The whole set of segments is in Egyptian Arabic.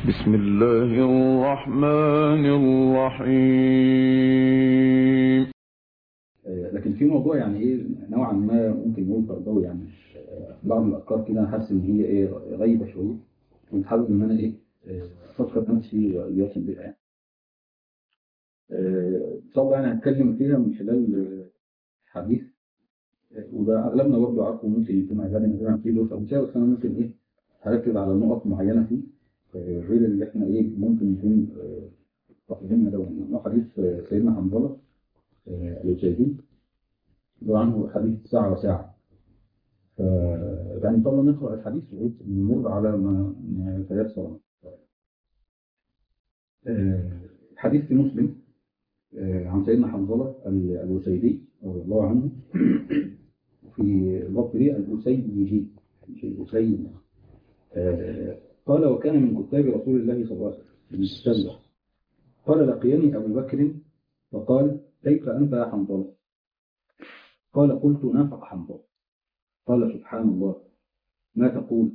بسم الله الرحمن الرحيم آه، لكن في موضوع يعني ايه نوعا ما ممكن نقول تربوي يعني مش آه، بعض الافكار كده حاسس ان هي ايه غايبه شويه كنت حابب ان انا ايه آه، افكر نفسي ويصل بيها يعني. آه، ان شاء الله يعني هتكلم فيها من خلال آه، حديث آه، وده اغلبنا برضه عارفه ممكن يكون اغلبنا مثلا فيه له فمثال بس انا ممكن ايه هركز على نقط معينه فيه آه، غير اللي احنا ايه ممكن يكون آه، فاهمينها ده هو حديث آه، سيدنا حنظله آه، الوشيدي اللي عنه حديث ساعة وساعة ف يعني إن شاء الله نقرأ الحديث ونمر على ما ما تيسر آه، حديث في مسلم آه، عن سيدنا حنظلة ال- الوسيدي رضي الله عنه في اللفظ دي الأسيدي مش الأسيد آه، قال وكان من كتاب رسول الله صلى الله عليه وسلم المستبلغ قال لقيني أبو بكر فقال كيف أنت يا حنظلة قال قلت نافق حنظلة قال سبحان الله ما تقول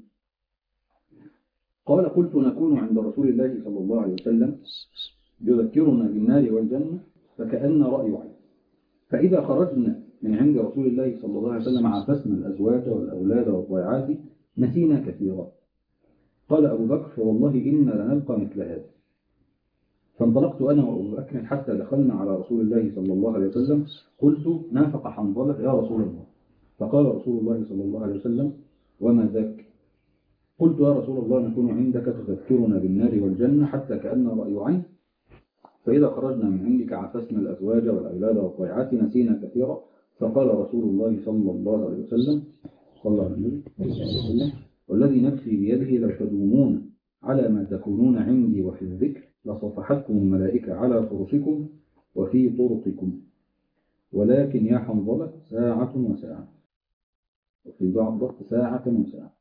قال قلت نكون عند رسول الله صلى الله عليه وسلم يذكرنا بالنار والجنة فكأن رأي عين فإذا خرجنا من عند رسول الله صلى الله عليه وسلم عافسنا الأزواج والأولاد والضيعات نسينا كثيرا قال أبو بكر فوالله إنا لنلقى مثل هذا فانطلقت أنا وأبو بكر حتى دخلنا على رسول الله صلى الله عليه وسلم قلت نافق حنظلة يا رسول الله فقال رسول الله صلى الله عليه وسلم وما ذاك قلت يا رسول الله نكون عندك تذكرنا بالنار والجنة حتى كأن رأي عين فإذا خرجنا من عندك عفسنا الأزواج والأولاد والضيعات نسينا كثيرا فقال رسول الله صلى الله عليه وسلم صلى الله عليه وسلم والذي نفسي بيده لو تدومون على ما تكونون عندي وفي الذكر لصفحتكم الملائكة على فرشكم وفي طرقكم ولكن يا حنظلة ساعة وساعة وفي بعض ساعة وساعة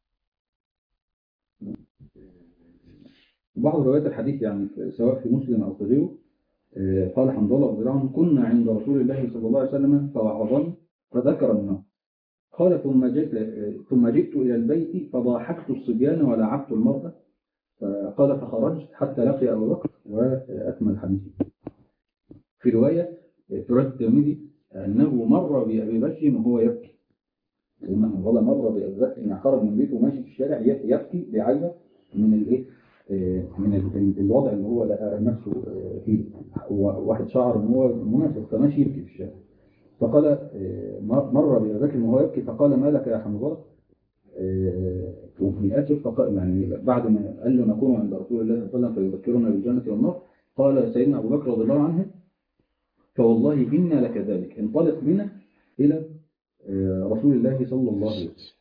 بعض روايات الحديث يعني في- سواء في مسلم أو في غيره آه، قال حنظلة رضي الله عنه كنا عند رسول الله صلى الله عليه وسلم فوعظني فذكر النار قال ثم جئت آه، ثم جئت إلى البيت فضاحكت الصبيان ولعبت المرأة فقال فخرجت حتى لقي أبو بكر وأكمل الحديث في رواية في رواية الترمذي أنه مر بأبي بكر وهو يبكي لما والله مر بأبي بكر يعني خرج من بيته وماشي في الشارع يبكي بيعيط من الايه آه، من ال- الوضع اللي هو لقى نفسه آه، فيه هو واحد شعر ان هو منافق فماشي يبكي في الشارع فقال آه، مر مر بأبي بكر وهو يبكي فقال ما لك يا حنظله آه، وفي آخر فقال يعني بعد ما قال له نكون عند رسول الله صلى الله عليه وسلم فيذكرنا بالجنة والنار قال سيدنا أبو بكر رضي الله عنه فوالله إنا لكذلك انطلق بنا إلى آه، رسول الله صلى الله عليه وسلم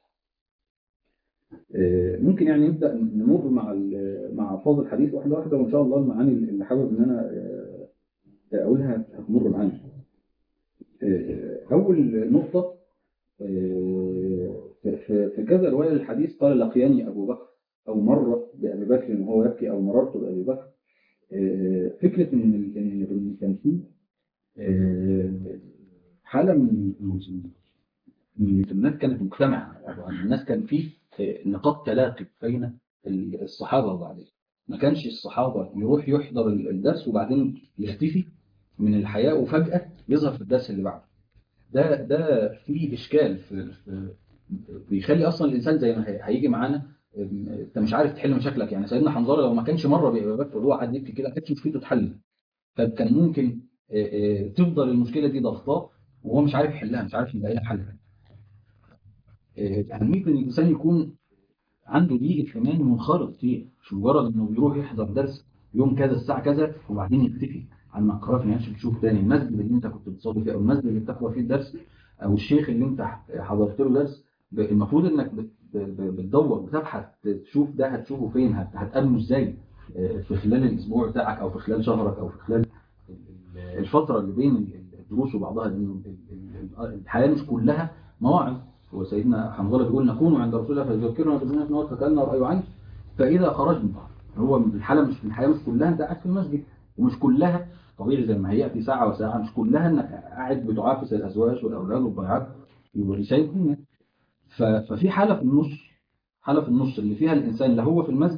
آه، ممكن يعني نبدأ نمر مع ال- مع ألفاظ الحديث واحدة واحدة وإن شاء الله المعاني اللي حابب إن أنا آه، أقولها هتمر معانا آه، أول نقطة آه، في- في في كذا رواية للحديث قال لقياني أبو بكر أو مر بأبي بكر وهو يبكي أو مررت بأبي بكر آه، فكرة إن ال- إن إن كان في آه، حالة من من الناس كانت مجتمعة يعني الناس كان في آه، نقاط تلاقي بين ال- الصحابة وبعدين ما كانش الصحابة يروح يحضر ال- الدرس وبعدين يختفي من الحياة وفجأة يظهر في الدرس اللي بعده ده ده فيه إشكال في, في بيخلي أصلا الإنسان زي ما هي- هيجي معانا أم، أنت مش عارف تحل مشاكلك يعني سيدنا حنظلة لو ما كانش مرة بأبي بكر وهو قاعد يبكي كده كانتش مشكلته تتحل فكان ممكن آه، آه، تفضل المشكلة دي ضغطاه وهو مش عارف يحلها مش عارف يلاقي لها حل آه، يعني ممكن الإنسان يكون عنده دي إيمان منخرط فيه مش مجرد إنه بيروح يحضر درس يوم كذا الساعة كذا وبعدين يختفي عن مقرات ما ينفعش تشوف تاني المسجد اللي أنت كنت بتصلي فيه أو المسجد اللي بتحضر فيه الدرس أو الشيخ اللي أنت حضرت له درس ب- المفروض إنك بت- ب- بتدور بتبحث تشوف ده هتشوفه فين هت- هتقابله إزاي آه، في خلال الأسبوع بتاعك أو في خلال شهرك أو في خلال ال- الفترة اللي بين الدروس وبعضها لأن ال- ال- الحياة مش كلها مواعظ وسيدنا حنظلة بيقول نكون عند رسول الله فيذكرنا بالجنة والنار فكأن رأي عين فإذا خرجنا هو الحالة مش الحياة مش كلها أنت قاعد في المسجد ومش كلها طبيعي زي ما هي في ساعة وساعة مش كلها إنك قاعد بتعافس الأزواج والأولاد والضيعات ويساعدهم ف- ففي حالة في النص حالة في النص اللي فيها الإنسان لا هو في المسجد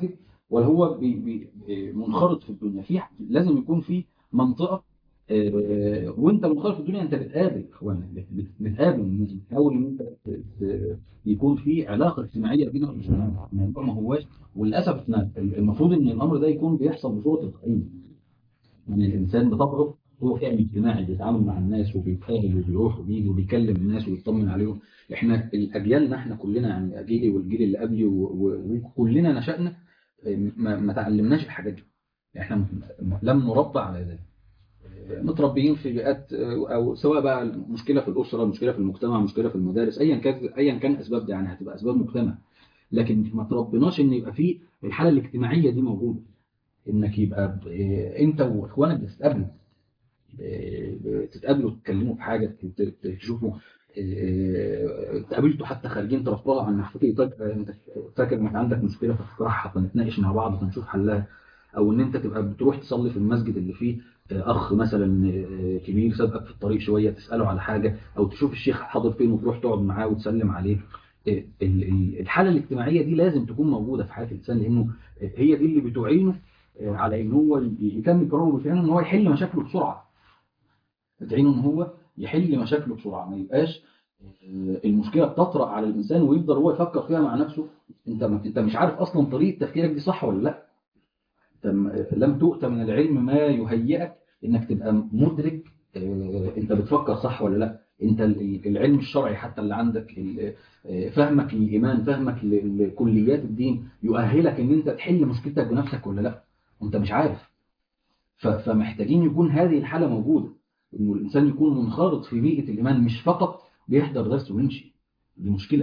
ولا هو بي بي منخرط في الدنيا في لازم يكون في منطقه آه، وانت منخرط في الدنيا انت بتقابل اخوانك بت- بت- بتقابل الناس بتحاول ان انت ت- ت- يكون في علاقه اجتماعيه بينك وبين الموضوع ما هواش وللاسف احنا المفروض ان الامر ده يكون بيحصل بصوره تلقائيه يعني الانسان بطبعه هو كائن اجتماعي بيتعامل مع الناس وبيتفاهم وبيروح وبيجي وبيكلم الناس ويطمن عليهم احنا الاجيالنا احنا كلنا يعني اجيلي والجيل اللي قبلي و- و- وكلنا نشأنا ما, ما تعلمناش الحاجات دي احنا م- لم نربى على ذلك متربيين في بيئات او سواء بقى المشكله في الاسره مشكله في المجتمع مشكله في المدارس ايا كان ايا كان اسباب دي يعني هتبقى اسباب مجتمع لكن ما تربيناش ان يبقى في الحاله الاجتماعيه دي موجوده انك يبقى ب- إيه، انت واخوانك بتتقابلوا إيه، تتقابلوا تتكلموا في حاجه ت- ت- تشوفوا إيه، اتقابلتوا حتى خارجين ترفهوا عن نفسك طيب انت فاكر انك عندك مشكله فتطرحها فنتناقش مع بعض فنشوف حلها او ان انت تبقى بتروح تصلي في المسجد اللي فيه اخ مثلا كبير سابقك في الطريق شويه تساله على حاجه او تشوف الشيخ حاضر فين وتروح تقعد معاه وتسلم عليه ال- ال- الحاله الاجتماعيه دي لازم تكون موجوده في حياه الانسان لانه هي دي اللي بتعينه على ان هو يكمل كرامه وبتعينه ان هو يحل مشاكله بسرعه بتعينه ان هو يحل مشاكله بسرعه ما يبقاش المشكله بتطرأ على الانسان ويفضل هو يفكر فيها مع نفسه انت انت مش عارف اصلا طريقه تفكيرك دي صح ولا لا أنت م- لم تؤت من العلم ما يهيئك انك تبقى مدرك آه، انت بتفكر صح ولا لا انت ال- العلم الشرعي حتى اللي عندك ال- آه، فهمك للايمان فهمك ل- لكليات الدين يؤهلك ان انت تحل مشكلتك بنفسك ولا لا وانت مش عارف ف- فمحتاجين يكون هذه الحاله موجوده انه الانسان يكون منخرط في بيئه الايمان مش فقط بيحضر درس ويمشي دي مشكله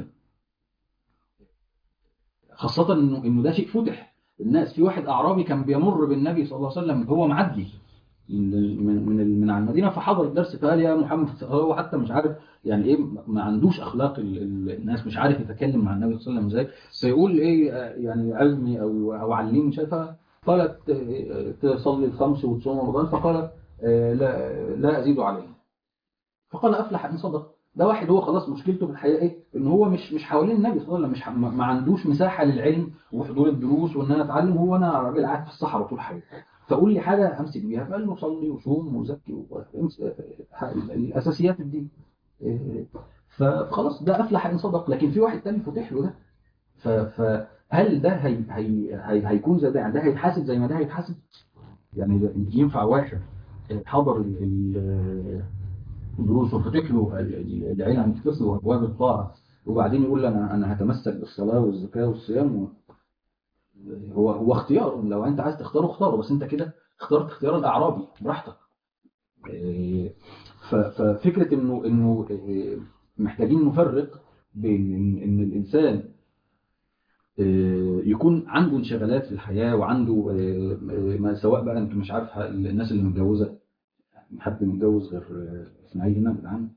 خاصه انه انه ده شيء فتح الناس في واحد اعرابي كان بيمر بالنبي صلى الله عليه وسلم هو معدي من من من من على المدينه فحضر الدرس فقال يا محمد هو حتى مش عارف يعني ايه ما عندوش اخلاق ال- ال- الناس مش عارف يتكلم مع النبي صلى الله عليه وسلم ازاي سيقول ايه آه، يعني علمي او او علمني شايفها قالت آه، تصلي الخمس وتصوم رمضان فقال آه، لا لا ازيد عليه فقال افلح ان صدق ده واحد هو خلاص مشكلته في الحياه ايه ان هو مش مش حوالين النبي صلى الله عليه وسلم مش ح- ما ما عندوش مساحه للعلم وحضور الدروس وان انا اتعلم هو انا راجل قاعد في الصحراء طول حياتي فقول لي حاجه امسك بيها فقال له صلي وصوم وزكي و- امس- آه، الاساسيات الدين إيه، فخلاص ده افلح ان صدق لكن في واحد تاني فتح له ده ف- فهل ده هي هي هي هيكون زي ده يعني ده هيتحاسب زي ما ده هيتحاسب يعني ده ينفع واحد حضر ال- ال- الدروس وفتح له ال- ال- العلم وفتح له ابواب الطاعه وبعدين يقول لي انا انا هتمسك بالصلاه والزكاه والصيام و- هو هو اختيار لو انت عايز تختاره اختاره بس انت كده اخترت اختيار الاعرابي براحتك إيه، ف- ففكره انه انه إيه، محتاجين نفرق بين ان إن الانسان إيه، يكون عنده انشغالات في الحياه وعنده إيه، إيه، ما سواء بقى انت مش عارف الناس اللي متجوزه حد متجوز غير آه، اسماعيل هنا يا جدعان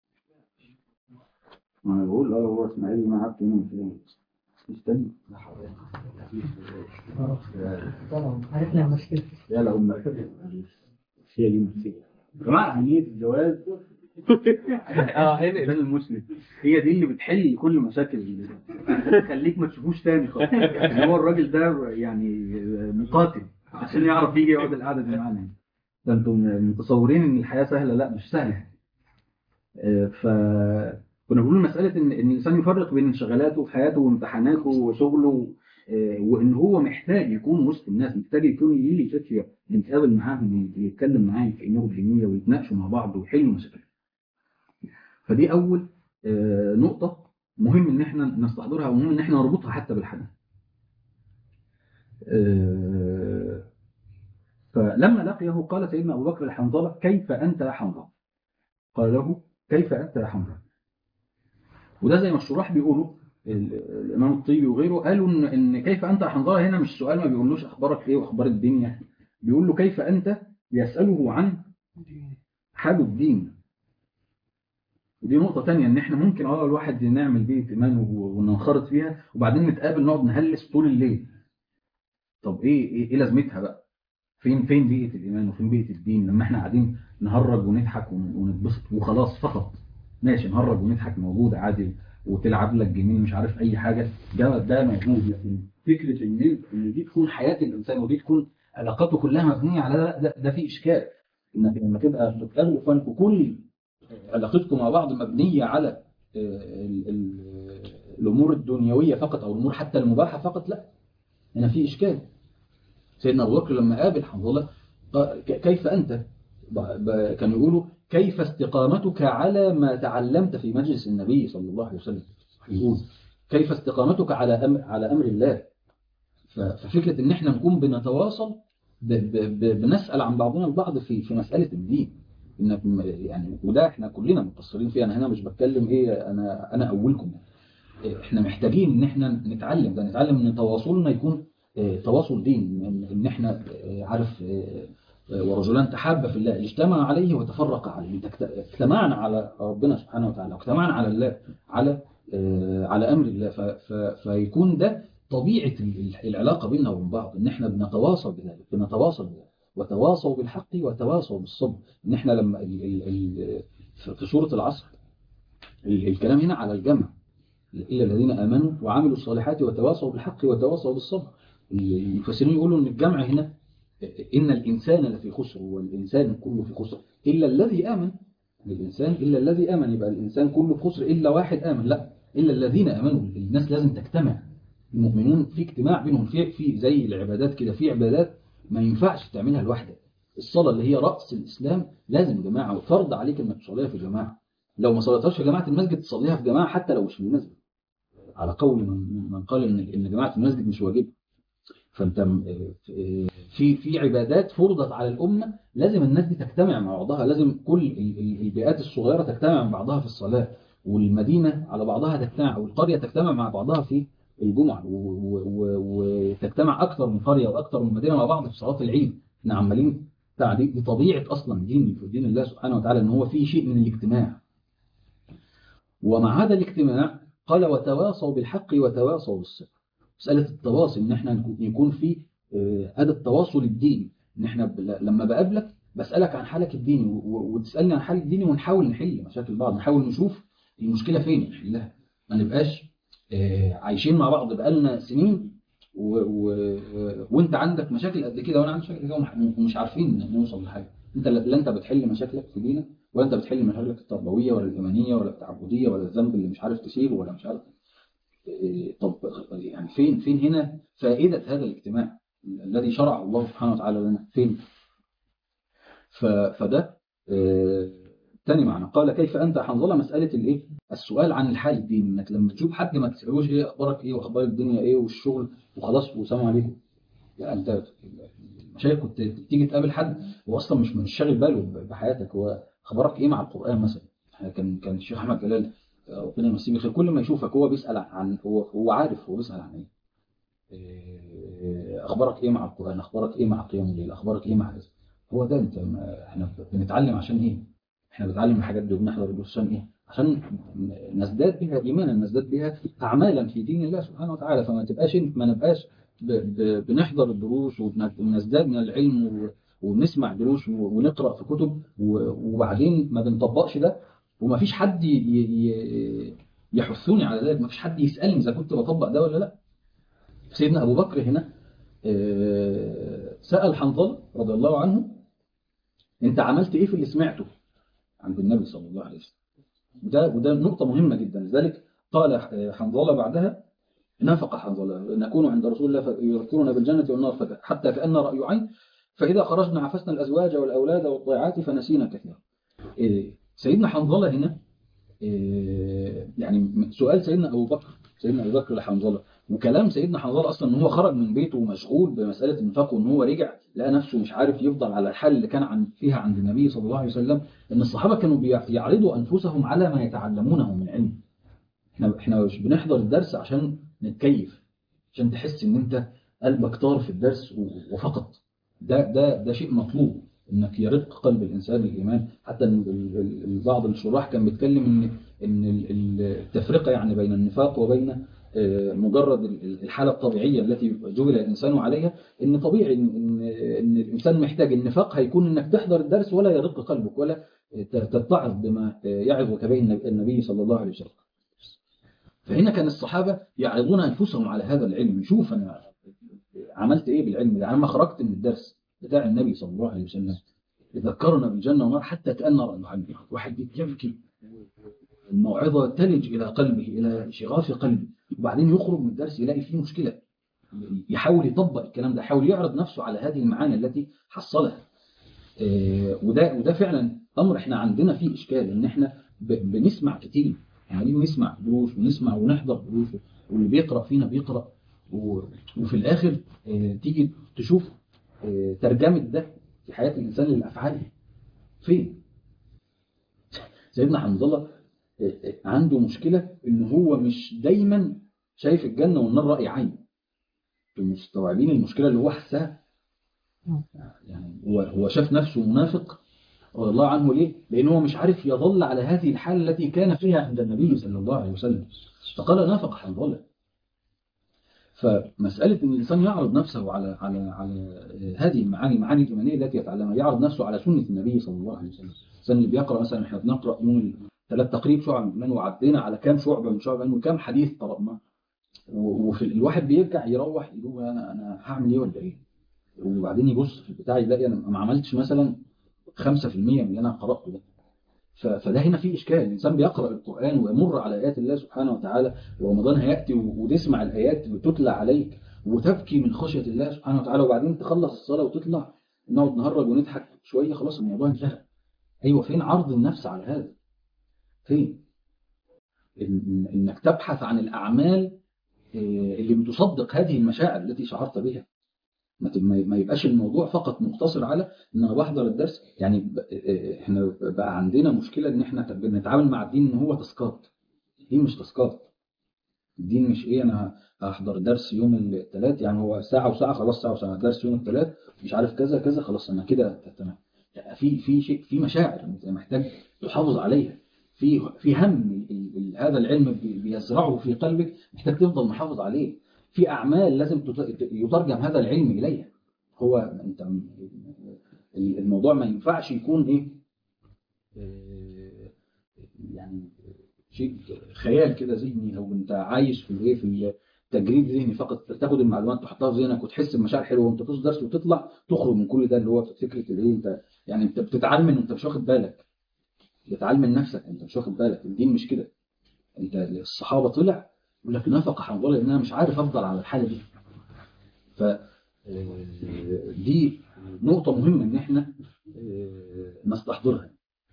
ما انا بقول اه هو اسماعيل ما عارف هنا مش استنى طبعا عرفنا المشكلة يا لا أم هي دي المشكلة يا جماعة عملية الجواز اه هنا الإيمان المسلم هي دي اللي بتحل كل مشاكل ال- تخليك ما تشوفوش تاني خالص يعني هو الراجل ده يعني مقاتل عشان يعرف يجي يقعد القعدة دي معانا ده انتم متصورين ان الحياة سهلة لا مش سهلة آه، ف كنا بنقول مسألة إن إن الإنسان يفرق بين انشغالاته وحياته وامتحاناته وشغله آه، وإن هو محتاج يكون وسط الناس محتاج يكون يجي فتية يتقابل معاهم يتكلم معاهم في أمور دينية ويتناقشوا مع بعض ويحلوا مشاكل فدي أول آه، نقطة مهم إن إحنا نستحضرها ومهم إن إحنا نربطها حتى بالحديث آه، فلما لقيه قال سيدنا أبو بكر الحنظلة كيف أنت يا حنظلة قال له كيف أنت يا حنظلة وده زي ما الشراح بيقولوا ال- الإمام الطيبي وغيره قالوا إن, إن كيف أنت يا حنظلة هنا مش سؤال ما بيقولوش أخبارك إيه وأخبار الدنيا بيقول له كيف أنت يسأله عن حال الدين ودي نقطة تانية إن إحنا ممكن أه الواحد نعمل بيئة إيمان و- وننخرط فيها وبعدين نتقابل نقعد نهلس طول الليل طب إيه إيه, إيه لازمتها بقى؟ فين فين بيئة الإيمان وفين بيئة الدين لما إحنا قاعدين نهرج ونضحك ون- ونتبسط وخلاص فقط ماشي نهرج ونضحك موجود عادي وتلعب لك جيمين مش عارف اي حاجه ده ده موجود لكن فكره ان ان دي تكون حياه الانسان ودي تكون علاقاته كلها مبنيه على ده ده, ده في اشكال انك لما تبقى تتقابلوا فانتوا كل علاقتكم مع بعض مبنيه على آه، ال- ال- الامور الدنيويه فقط او الامور حتى المباحه فقط لا هنا في اشكال سيدنا ابو بكر لما قابل حنظله قال ك- كيف انت ب- ب- كانوا يقولوا كيف استقامتك على ما تعلمت في مجلس النبي صلى الله عليه وسلم يقول كيف استقامتك على أمر على امر الله ف- ففكره ان احنا نكون بنتواصل ب- ب- ب- بنسال عن بعضنا البعض في في مساله الدين انك م- يعني وده احنا كلنا مقصرين فيه انا هنا مش بتكلم ايه انا انا اولكم احنا محتاجين ان احنا نتعلم ده نتعلم ان تواصلنا يكون آه، تواصل دين ان إن احنا آه، عارف آه، آه، ورجلان تحابا في الله اجتمع عليه وتفرق عليه تكت- اجتمعنا على ربنا سبحانه وتعالى واجتمعنا على الله على آه، على امر الله ف- ف- فيكون ده طبيعه ال- العلاقه بيننا وبين بعض ان احنا بنتواصل بذلك بنتواصل بذلك وتواصوا بالحق وتواصوا بالصبر ان احنا لما ال- ال- ال- في سوره العصر ال- الكلام هنا على الجمع إلا الذين آمنوا وعملوا الصالحات وتواصوا بالحق وتواصوا بالصبر المفسرين يقولوا إن الجمع هنا إن الإنسان لفي خسر والإنسان كله في خسر إلا الذي آمن الإنسان إلا الذي آمن يبقى الإنسان كله في خسر إلا واحد آمن لا إلا الذين آمنوا الناس لازم تجتمع المؤمنون في اجتماع بينهم في في زي العبادات كده في عبادات ما ينفعش تعملها لوحدك الصلاة اللي هي رأس الإسلام لازم جماعة وفرض عليك إنك تصليها في جماعة لو ما صليتهاش في جماعة المسجد تصليها في جماعة حتى لو مش في المسجد على قول من من قال ان ان جماعه المسجد مش واجبه فانت م- في في عبادات فرضت على الامه لازم الناس دي تجتمع مع بعضها لازم كل ال- ال- البيئات الصغيره تجتمع مع بعضها في الصلاه والمدينه على بعضها تجتمع والقريه تجتمع مع بعضها في الجمعه و- و- و- وتجتمع اكثر من قريه واكثر من مدينه مع بعض في صلاه العيد احنا عمالين بتاع دي دي طبيعه اصلا دين في دين الله سبحانه وتعالى ان هو فيه شيء من الاجتماع ومع هذا الاجتماع قال وتواصوا بالحق وتواصوا بالصبر مسألة التواصل إن إحنا نكون- يكون في آه، هذا التواصل الديني إن إحنا ب- لما بقابلك بسألك عن حالك الديني و- و- وتسألني عن حالك الديني ونحاول نحل مشاكل بعض نحاول نشوف المشكلة فين نحلها ما نبقاش آه، عايشين مع بعض بقالنا سنين و... و... وانت عندك مشاكل قد كده وانا عندي مشاكل كده ومح- ومش عارفين نوصل لحاجه انت لا لا انت بتحل مشاكلك في دينك ولا انت بتحل مشاكلك التربويه ولا الايمانيه ولا التعبديه ولا الذنب اللي مش عارف تسيبه ولا مش عارف إيه، طب يعني فين فين هنا فائده هذا الاجتماع الذي شرعه الله سبحانه وتعالى لنا فين ف... فده آه، تاني معنى قال كيف انت حنظله مساله الايه السؤال عن الحال الديني انك لما تشوف حد ما تسالوش ايه اخبارك ايه واخبار الدنيا ايه والشغل وخلاص وسلام عليكم لا انت مشايخ كنت تيجي تقابل حد هو اصلا مش مش شاغل باله بحياتك هو اخبارك ايه مع القران مثلا كان كان الشيخ احمد جلال ربنا يمسيه بالخير كل ما يشوفك هو بيسال عن هو هو عارف هو بيسال عن ايه إيه، اخبارك ايه مع القران اخبارك ايه مع قيام الليل اخبارك ايه مع كذا هو ده انت ما- احنا بنتعلم عشان ايه احنا بنتعلم الحاجات دي وبنحضر الدروس عشان ايه عشان نزداد بها ايمانا نزداد بها اعمالا في دين الله سبحانه وتعالى فما تبقاش انت ما نبقاش ب- ب- بنحضر الدروس ونزداد من العلم و- ونسمع دروس و- ونقرا في كتب و- وبعدين ما بنطبقش ده وما فيش حد ي- ي- يحثني على ذلك ما فيش حد يسالني اذا كنت بطبق ده ولا لا سيدنا ابو بكر هنا آه، سال حنظله رضي الله عنه انت عملت ايه في اللي سمعته عند النبي صلى الله عليه وسلم وده وده نقطة مهمة جدا لذلك قال حنظلة بعدها نافق حنظلة نكون عند رسول الله يذكرنا بالجنة والنار فك- حتى كأن رأي عين فإذا خرجنا عفسنا الأزواج والأولاد والضيعات فنسينا كثيرا إيه، سيدنا حنظلة هنا إيه، يعني سؤال سيدنا أبو بكر سيدنا أبو بكر لحنظلة وكلام سيدنا حنظلة أصلا إن هو خرج من بيته ومشغول بمسألة النفاق وإن هو رجع لقى نفسه مش عارف يفضل على الحال اللي كان عن فيها عند النبي صلى الله عليه وسلم ان الصحابه كانوا بيعرضوا انفسهم على ما يتعلمونه من علم احنا احنا مش بنحضر الدرس عشان نتكيف عشان تحس ان انت قلبك طار في الدرس و- وفقط ده ده ده شيء مطلوب انك يرق قلب الانسان الايمان حتى إن ال- ال- ال- بعض الشراح كان بيتكلم ان ان ال- ال- التفرقه يعني بين النفاق وبين آه، مجرد ال- ال- الحاله الطبيعيه التي جبل الانسان عليها ان طبيعي ان ان إن الانسان محتاج النفاق هيكون انك تحضر الدرس ولا يرق قلبك ولا ت- تتعظ بما يعظك به النبي- النبي صلى الله عليه وسلم فهنا كان الصحابة يعرضون أنفسهم على هذا العلم شوف أنا عملت إيه بالعلم ده لما خرجت من الدرس بتاع النبي صلى الله عليه وسلم ذكرنا بالجنة والنار حتى كأن عنه واحد يبكي الموعظة تلج إلى قلبه إلى شغاف قلبه وبعدين يخرج من الدرس يلاقي فيه مشكلة يحاول يطبق الكلام ده يحاول يعرض نفسه على هذه المعاني التي حصلها آه، وده وده فعلا امر احنا عندنا فيه اشكال ان احنا ب- بنسمع كتير يعني بنسمع دروس ونسمع ونحضر دروس واللي بيقرا فينا بيقرا و- وفي الاخر آه، تيجي تشوف آه، ترجمه ده في حياه الانسان للافعال فين؟ سيدنا حنظله آه، آه، عنده مشكله ان هو مش دايما شايف الجنه والنار راي عين مستوعبين المشكله اللي هو حسها يعني هو هو شاف نفسه منافق رضي الله عنه ليه؟ لأن هو مش عارف يظل على هذه الحالة التي كان فيها عند النبي صلى الله عليه وسلم فقال نافق حنظلة فمسألة أن الإنسان يعرض نفسه على على على هذه المعاني المعاني الإيمانية التي يتعلمها يعرض نفسه على سنة النبي صلى الله عليه وسلم الإنسان اللي بيقرأ مثلا احنا بنقرأ يوم ثلاث تقريب شعب من وعدينا على كام شعبة من شعب وكام حديث قرأناه و- وفي الواحد بيرجع يروح يقول انا انا هعمل ايه ولا ايه وبعدين يبص في البتاع يلاقي انا ما عملتش مثلا 5% من اللي انا قراته ده ف- فده هنا في اشكال الانسان بيقرا القران ويمر على ايات الله سبحانه وتعالى ورمضان هياتي و- وتسمع الايات وتتلى عليك وتبكي من خشيه الله سبحانه وتعالى وبعدين تخلص الصلاه وتطلع نقعد نهرج ونضحك شويه خلاص الموضوع انتهى ايوه فين عرض النفس على هذا فين إن- انك تبحث عن الاعمال آه، اللي بتصدق هذه المشاعر التي شعرت بها ما ت- ما ما يبقاش الموضوع فقط مقتصر على ان انا بحضر الدرس يعني ب- آه، احنا بقى عندنا مشكله ان احنا بنتعامل مع الدين ان هو تاسكات الدين مش تاسكات الدين مش ايه انا هحضر درس يوم الثلاث يعني هو ساعه وساعه خلاص ساعه وساعه درس يوم الثلاث مش عارف كذا كذا خلاص انا كده تمام لا، في في شيء في مشاعر انت محتاج تحافظ عليها في في هم ال- ال- هذا العلم بي- بيزرعه في قلبك محتاج تفضل محافظ عليه في اعمال لازم تت- يترجم هذا العلم اليها هو انت ال- الموضوع ما ينفعش يكون ايه آه، يعني شيء خيال كده ذهني او انت عايش في الايه في التجريد ذهني فقط تاخد المعلومات تحطها في ذهنك وتحس بمشاعر حلوه وانت تصدر درس وتطلع تخرج من كل ده اللي هو فكره الايه انت يعني انت بتتعلم وانت مش واخد بالك بتعلم من نفسك انت مش واخد بالك الدين مش كده انت الصحابه طلع يقول لك نافق حنظله لان انا مش عارف افضل على الحاله دي ف آه، دي نقطه مهمه ان احنا آه، نستحضرها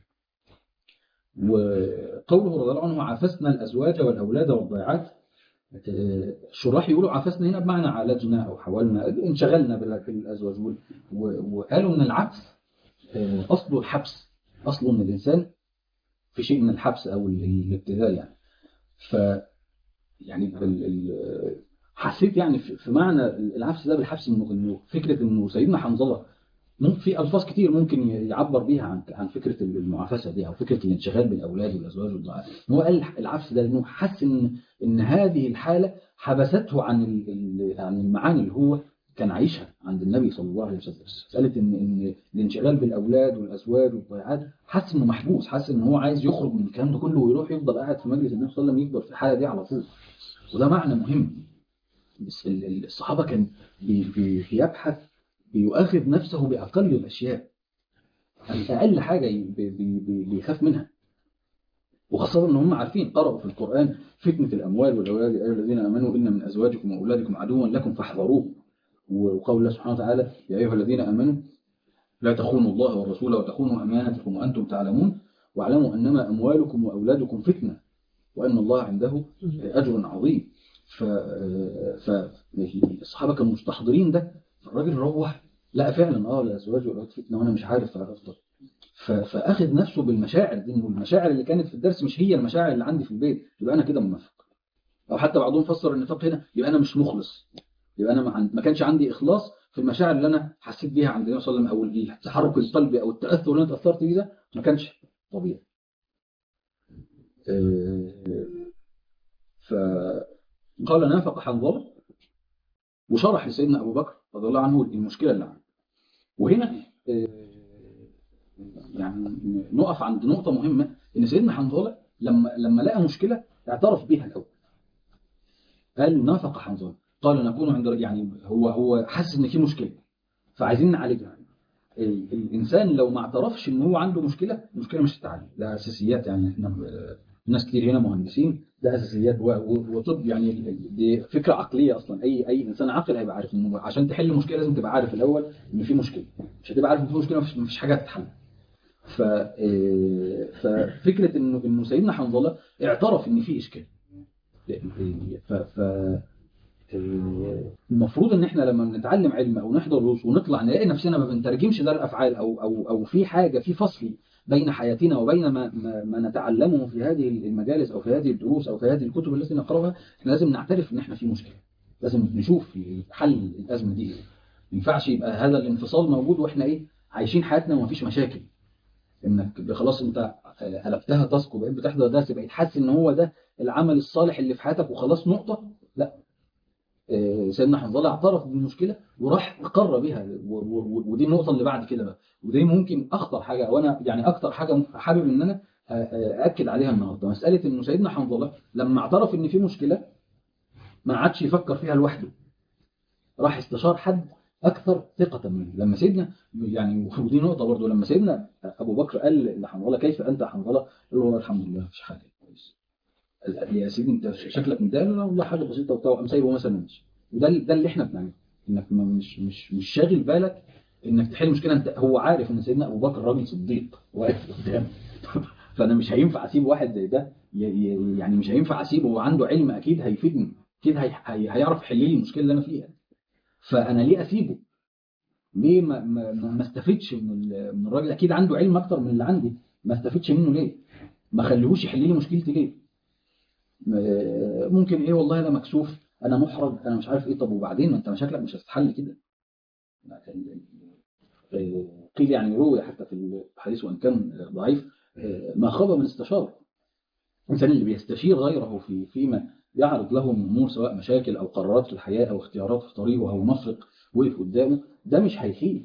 وقوله رضي الله عنه عافسنا الازواج والاولاد والضيعات آه، الشراح يقولوا عافسنا هنا بمعنى عالجنا او حاولنا انشغلنا بال- بالازواج وال- و- وقالوا ان العفس آه، اصله الحبس اصله ان الانسان في شيء من الحبس او ال- الابتذال يعني ف يعني ال- ال- حسيت يعني في في معنى العفس ده بالحبس انه انه فكره انه سيدنا حنظله ممكن في الفاظ كتير ممكن يعبر بيها عن عن فكره المعافسه دي او فكره الانشغال بالاولاد والازواج والضعاف إن هو قال العفس ده لانه حس ان ان هذه الحاله حبسته عن ال- ال- عن المعاني اللي هو كان عايشها عند النبي صلى الله عليه وسلم مساله ان ان الانشغال بالاولاد والازواج والضيعات حس انه محبوس حس ان هو عايز يخرج من الكلام ده كله ويروح يفضل قاعد في مجلس النبي صلى الله عليه وسلم يفضل في الحاله دي على طول وده معنى مهم بس ال- ال- الصحابه كان بي- بي- بيبحث بيؤاخذ نفسه باقل الاشياء يعني اقل حاجه ي- بي- بي- بي- بيخاف منها وخاصة ان هم عارفين قرأوا في القرآن فتنة الأموال والأولاد يا أيها الذين آمنوا إن من أزواجكم وأولادكم عدوا لكم فاحذروه وقول الله سبحانه وتعالى يا أيها الذين آمنوا لا تخونوا الله والرسول وتخونوا أمانتكم وأنتم تعلمون واعلموا أنما أموالكم وأولادكم فتنة وأن الله عنده أجر عظيم ف... فالصحابة كانوا مستحضرين ده فالراجل روح لقى فعلا اه الأزواج والأولاد فتنة وأنا مش عارف أفضل ف- فاخذ نفسه بالمشاعر دي إنه المشاعر اللي كانت في الدرس مش هي المشاعر اللي عندي في البيت يبقى انا كده منافق او حتى بعضهم فسر النفاق هنا يبقى انا مش مخلص يبقى انا ما عن- ما كانش عندي اخلاص في المشاعر اللي انا حسيت بيها عند النبي صلى الله عليه وسلم او التحرك القلبي او التاثر اللي انا اتاثرت بيه ده ما كانش طبيعي آه، فقال نافق حنظله وشرح لسيدنا ابو بكر رضي الله عنه المشكله اللي عنده وهنا آه، يعني نقف عند نقطة مهمة إن سيدنا حنظلة لما لما لقى مشكلة اعترف بيها الأول قال نافق حنظله قال نكون عند يعني هو هو حاسس ان في مشكله فعايزين نعالجها ال- الانسان لو ما اعترفش ان هو عنده مشكله المشكله مش هتتعالج ده اساسيات يعني احنا آه، ناس كتير هنا مهندسين ده اساسيات و- و- وطب يعني دي فكره عقليه اصلا اي اي انسان عاقل هيبقى عارف انه عشان تحل مشكله لازم تبقى عارف الاول ان في مشكله مش هتبقى عارف ان في مشكله مفيش مفيش حاجه هتتحل ف آه، ففكره انه انه سيدنا حنظله اعترف ان في اشكال ف ف المفروض ان احنا لما بنتعلم علم او نحضر دروس ونطلع نلاقي نفسنا ما بنترجمش ده الافعال او او او في حاجه في فصل بين حياتنا وبين ما, ما, ما نتعلمه في هذه المجالس او في هذه الدروس او في هذه الكتب التي نقراها احنا لازم نعترف ان احنا في مشكله لازم نشوف حل الازمه دي ايه ما ينفعش يبقى هذا الانفصال موجود واحنا ايه عايشين حياتنا وما فيش مشاكل انك خلاص انت قلبتها تاسك وبقيت بتحضر درس بقيت حاسس ان هو ده العمل الصالح اللي في حياتك وخلاص نقطه لا آه، سيدنا حنظله اعترف بالمشكله وراح اقر بها و- و- ودي النقطه اللي بعد كده بقى ودي ممكن اخطر حاجه وانا يعني اكتر حاجه حابب ان انا آه، آه، اكد عليها النهارده مساله انه سيدنا حنظله لما اعترف ان في مشكله ما عادش يفكر فيها لوحده راح استشار حد اكثر ثقه منه لما سيدنا يعني ودي نقطه برضه لما سيدنا ابو بكر قال لحنظله كيف انت يا حنظله قال له الحمد لله مفيش حاجه كويس قال يا سيدي انت شكلك متضايق قال له لا والله حاجه بسيطه وبتاع وقام سايبه مثلا ماشي وده ده اللي احنا بنعمله انك ما- مش مش مش شاغل بالك انك تحل مشكله انت هو عارف ان سيدنا ابو بكر راجل صديق واقف قدامه فانا مش هينفع اسيب واحد زي ده ي- ي- يعني مش هينفع اسيبه هو عنده علم اكيد هيفيدني اكيد هي هي هيعرف يحل لي المشكله اللي انا فيها فانا ليه اسيبه ليه ما ما ما ما استفدش من ال- من الراجل اكيد عنده علم اكتر من اللي عندي ما استفدش منه ليه ما خليهوش يحل لي مشكلتي ليه آه، ممكن ايه والله انا مكسوف انا محرج انا مش عارف ايه طب وبعدين ما انت مشاكلك مش هتتحل كده آه، قيل يعني روي حتى في الحديث وان كان ضعيف آه، ما خاب من استشار الانسان اللي بيستشير غيره في فيما يعرض له من امور سواء مشاكل او قرارات في الحياه او اختيارات في طريقه او مفرق وقف قدامه ده مش هيخيب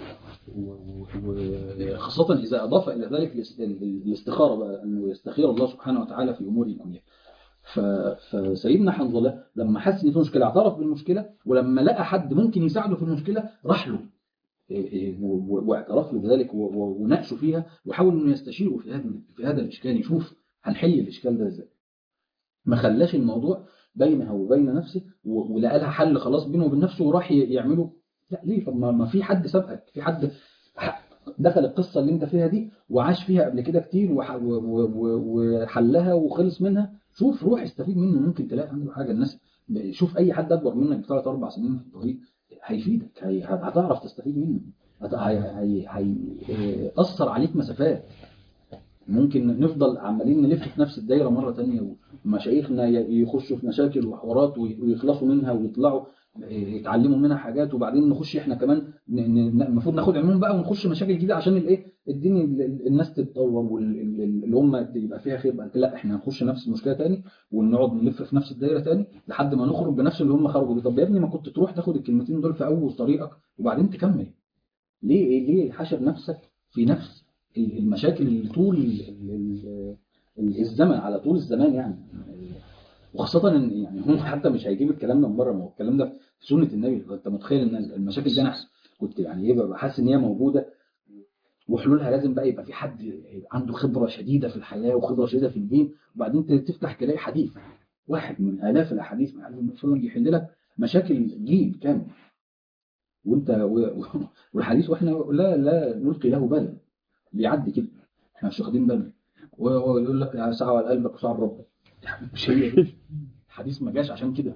وخاصة إذا أضاف إلى ذلك الاس- الاستخارة بقى أنه يستخير الله سبحانه وتعالى في أمور الدنيا ف- فسيدنا حنظلة لما حس إن في مشكلة اعترف بالمشكلة ولما لقى حد ممكن يساعده في المشكلة راح له إيه إيه و- و- واعترف له بذلك و- و- وناقشه فيها وحاول انه يستشيره في هذا في هذا الاشكال يشوف هنحل الاشكال ده ازاي ما خلاش الموضوع بينها وبين نفسه و- ولقى لها حل خلاص بينه وبين نفسه وراح ي- يعمله لا ليه طب ما ما في حد سبقك في حد ح- دخل القصه اللي انت فيها دي وعاش فيها قبل كده كتير وح- و- و- و- وحلها وخلص منها شوف روح استفيد منه ممكن تلاقي عنده حاجه الناس شوف اي حد اكبر منك بثلاث اربع سنين في الطريق هيفيدك هي- هتعرف تستفيد منه هت- هي- هي- هيأثر عليك مسافات ممكن نفضل عمالين نلف في نفس الدايره مره تانية ومشايخنا ي- يخشوا في مشاكل وحوارات وي- ويخلصوا منها ويطلعوا يتعلموا منها حاجات وبعدين نخش احنا كمان ن- ن- المفروض ناخد علوم بقى ونخش مشاكل جديده عشان الايه الدنيا ال- ال- الناس تتطور واللي هم يبقى فيها خير بقى لا احنا هنخش نفس المشكله تاني ونقعد نلف في نفس الدايره تاني لحد ما نخرج بنفس اللي هم خرجوا بيه طب يا ابني ما كنت تروح تاخد الكلمتين دول في اول طريقك وبعدين تكمل ليه ليه حاشر نفسك في نفس المشاكل اللي طول ال- ال- ال- الزمن على طول الزمان يعني وخاصة ان يعني هم حتى مش هيجيب الكلام ده من بره ما هو الكلام ده في سنة النبي انت متخيل ان المشاكل دي انا كنت يعني ايه ببقى حاسس ان هي موجودة وحلولها لازم بقى يبقى في حد عنده خبرة شديدة في الحياة وخبرة شديدة في الدين وبعدين تفتح تلاقي حديث واحد من آلاف الأحاديث من النبي صلى الله عليه وسلم يحل لك مشاكل جيل كامل وانت و... و... والحديث واحنا لا لا نلقي له بالا بيعدي كده احنا مش واخدين بالنا وهو يقول لك يا ساعة على قلبك وساعة على ربك مش هي دي. الحديث ما جاش عشان كده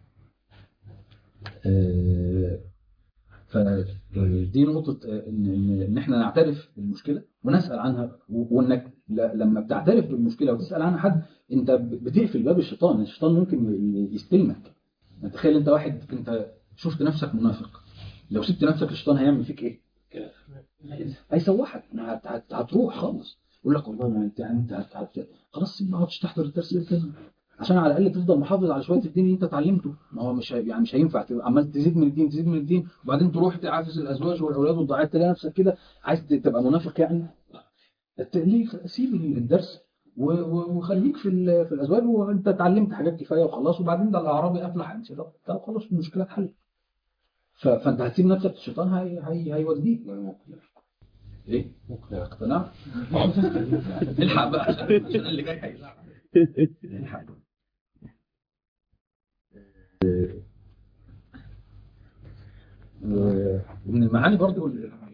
آه، فدي نقطة آه، إن إن إن إحنا نعترف بالمشكلة ونسأل عنها و- وإنك ل- لما بتعترف بالمشكلة وتسأل عنها حد أنت ب- بتقفل باب الشيطان، الشيطان ممكن ي- يستلمك. تخيل أنت واحد أنت شفت نفسك منافق لو سبت نفسك الشيطان هيعمل فيك إيه؟ هيسوحك هت- هت- هتروح خالص يقول لك والله ما انت انت هت- هت- خلاص ما اقعدش تحضر الدرس ده تاني عشان على الاقل تفضل محافظ على شويه الدين اللي انت اتعلمته ما هو مش هي- يعني مش هينفع تبقى عمال تزيد من الدين تزيد من الدين وبعدين تروح تعافس الازواج والاولاد والضعيف تلاقي نفسك كده عايز تبقى منافق يعني أنت ليه سيب الدرس و- و- وخليك في ال- في الازواج وانت اتعلمت حاجات كفايه وخلاص وبعدين ده الاعرابي افلح ان صدق طب خلاص المشكله اتحلت ف- فانت هتسيب نفسك الشيطان هي هي هيوديك ايه مقنع اقتنع الحق بقى عشان عشان اللي جاي هيزعل الحق ومن المعاني برضو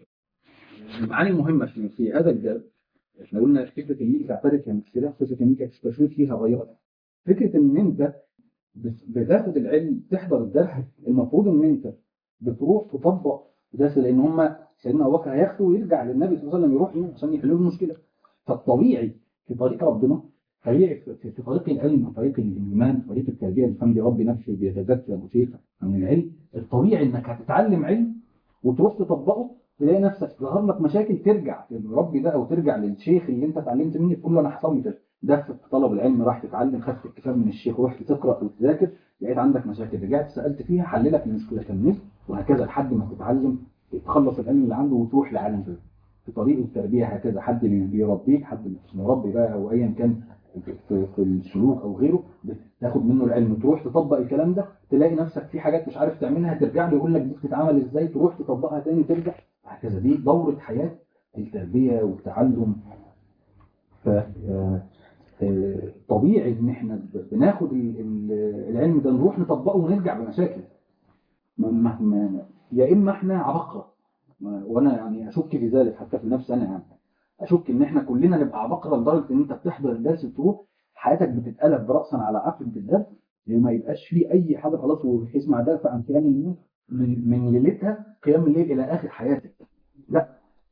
المعاني المهمة في, في هذا الباب احنا قلنا فكرة ان انت تعترف كمشكلة فكرة ان انت تستشير فيها غيرها فكرة ان انت بت- بتاخد العلم تحضر الدرس المفروض ان انت بتروح تطبق درس لان هم سيدنا ابو بكر هياخده ويرجع للنبي صلى الله عليه وسلم يروح له عشان يحلوا له المشكله فالطبيعي في طريق ربنا طبيعي في, في, في طريق العلم وطريق الايمان طريق التربيه الانسان بربي نفسه بيتزكى وشيء من العلم الطبيعي انك هتتعلم علم وتروح تطبقه تلاقي نفسك ظهر لك مشاكل ترجع للرب ده او ترجع للشيخ اللي انت اتعلمت منه تقول له انا حصل لي كده ده في طلب العلم راح تتعلم خدت الكتاب من الشيخ ورحت تقرا وتذاكر لقيت عندك مشاكل رجعت سالت فيها حللك المشكله كملت وهكذا لحد ما تتعلم تخلص العلم اللي عنده وتروح لعالم غيره في طريق التربيه هكذا حد بي- بيربيك حد مش مربي بقى او ايا كان في, في, في السلوك او غيره تاخد منه العلم تروح تطبق الكلام ده تلاقي نفسك في حاجات مش عارف تعملها ترجع له يقول لك دي بتتعمل ازاي تروح تطبقها تاني ترجع وهكذا دي دوره حياه التربيه والتعلم ف آه، آه، طبيعي ان احنا ب- بناخد ال- ال- العلم ده نروح نطبقه ونرجع بمشاكل ما ما ما يا اما احنا عبقره ما- وانا يعني اشك في ذلك حتى في نفسي انا يعني اشك ان احنا كلنا نبقى عبقره لدرجه ان انت بتحضر الدرس تروح حياتك بتتقلب براسا على عقب بالدرس ما يبقاش فيه اي حاجه خلاص ويسمع درس عن قيام الليل من من ليلتها قيام الليل الى اخر حياتك لا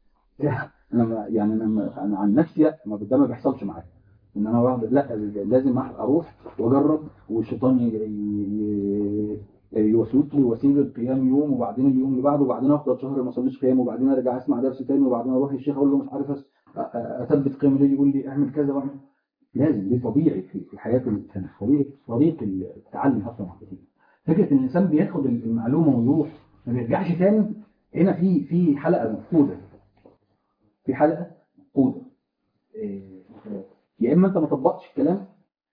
انا ما- يعني انا ما- انا عن نفسي لا ما ده ما بيحصلش معايا ان انا واحد لا لازم اروح واجرب والشيطان ي- ي- يوسوس لي وسيله القيام يوم وبعدين اليوم اللي بعده وبعدين افضل شهر ما اصليش قيام وبعدين ارجع اسمع درس تاني وبعدين اروح الشيخ اقول له مش عارف أس- أ- أ- اثبت قيام الليل يقول لي اعمل كذا واعمل لازم دي طبيعي في في حياه الانسان طريق طريق التعلم اصلا كتير فكره ان الانسان بياخد المعلومه ويروح ما بيرجعش تاني هنا في في حلقه مفقوده في حلقه مفقوده إيه، يا اما انت ما طبقتش الكلام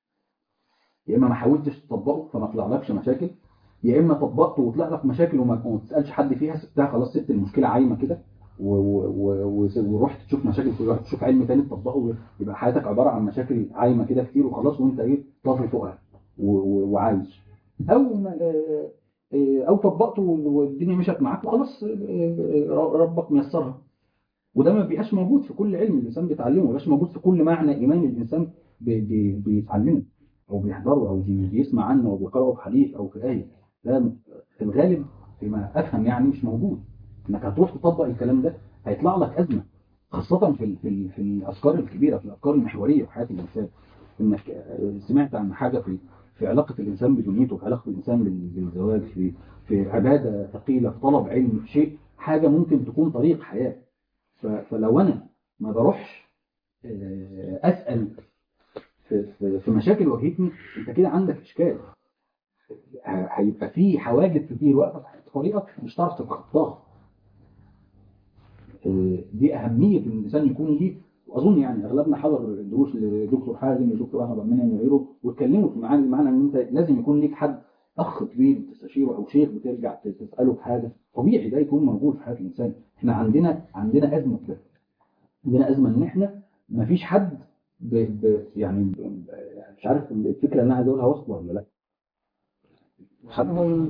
يا اما ما حاولتش تطبقه فما طلعلكش مشاكل يا اما طبقته وطلع لك مشاكل وما وما تسالش حد فيها سبتها خلاص سبت المشكله عايمه كده و- و- و- و- ورحت تشوف مشاكل ورحت تشوف علم تاني تطبقه يبقى حياتك عباره عن مشاكل عايمه كده كتير وخلاص وانت ايه طافي فوقها و- و- وعايش او ما- آه، آه، او طبقته والدنيا مشت معاك وخلاص آه، آه، ربك ميسرها وده ما بيبقاش موجود في كل علم الانسان بيتعلمه ما بيبقاش موجود في كل معنى ايمان الانسان بي- بي- بيتعلمه او بيحضره او بي- بيسمع عنه او بيقراه في حديث او في ايه ده في الغالب فيما افهم يعني مش موجود انك هتروح تطبق الكلام ده هيطلع لك ازمه خاصه في ال- في ال- في الافكار الكبيره في الافكار المحوريه في حياه الانسان انك آه، سمعت عن حاجه في في علاقه الانسان بدنيته في علاقه الانسان بال- بالزواج في في عباده ثقيله في طلب علم في شيء حاجه ممكن تكون طريق حياه ف- فلو انا ما بروحش آه، اسال في, في, في مشاكل واجهتني انت كده عندك اشكال ه- هيبقى في حواجز كتير واقفه في طريقك مش هتعرف تتخطاها آه، دي اهميه ان الانسان يكون ليه واظن يعني اغلبنا حضر دروس لدكتور حازم ودكتور احمد عبد المنعم وغيره واتكلموا في معاني معنى ان انت لازم يكون ليك حد اخ كبير بتستشيره او شيخ بترجع تساله في حاجه طبيعي ده يكون موجود في حياه الانسان احنا عندنا عندنا ازمه في ده عندنا ازمه ان احنا ما فيش حد ب... ب... يعني ب... مش عارف الفكره اللي انا عايز اقولها واصله ولا لا حد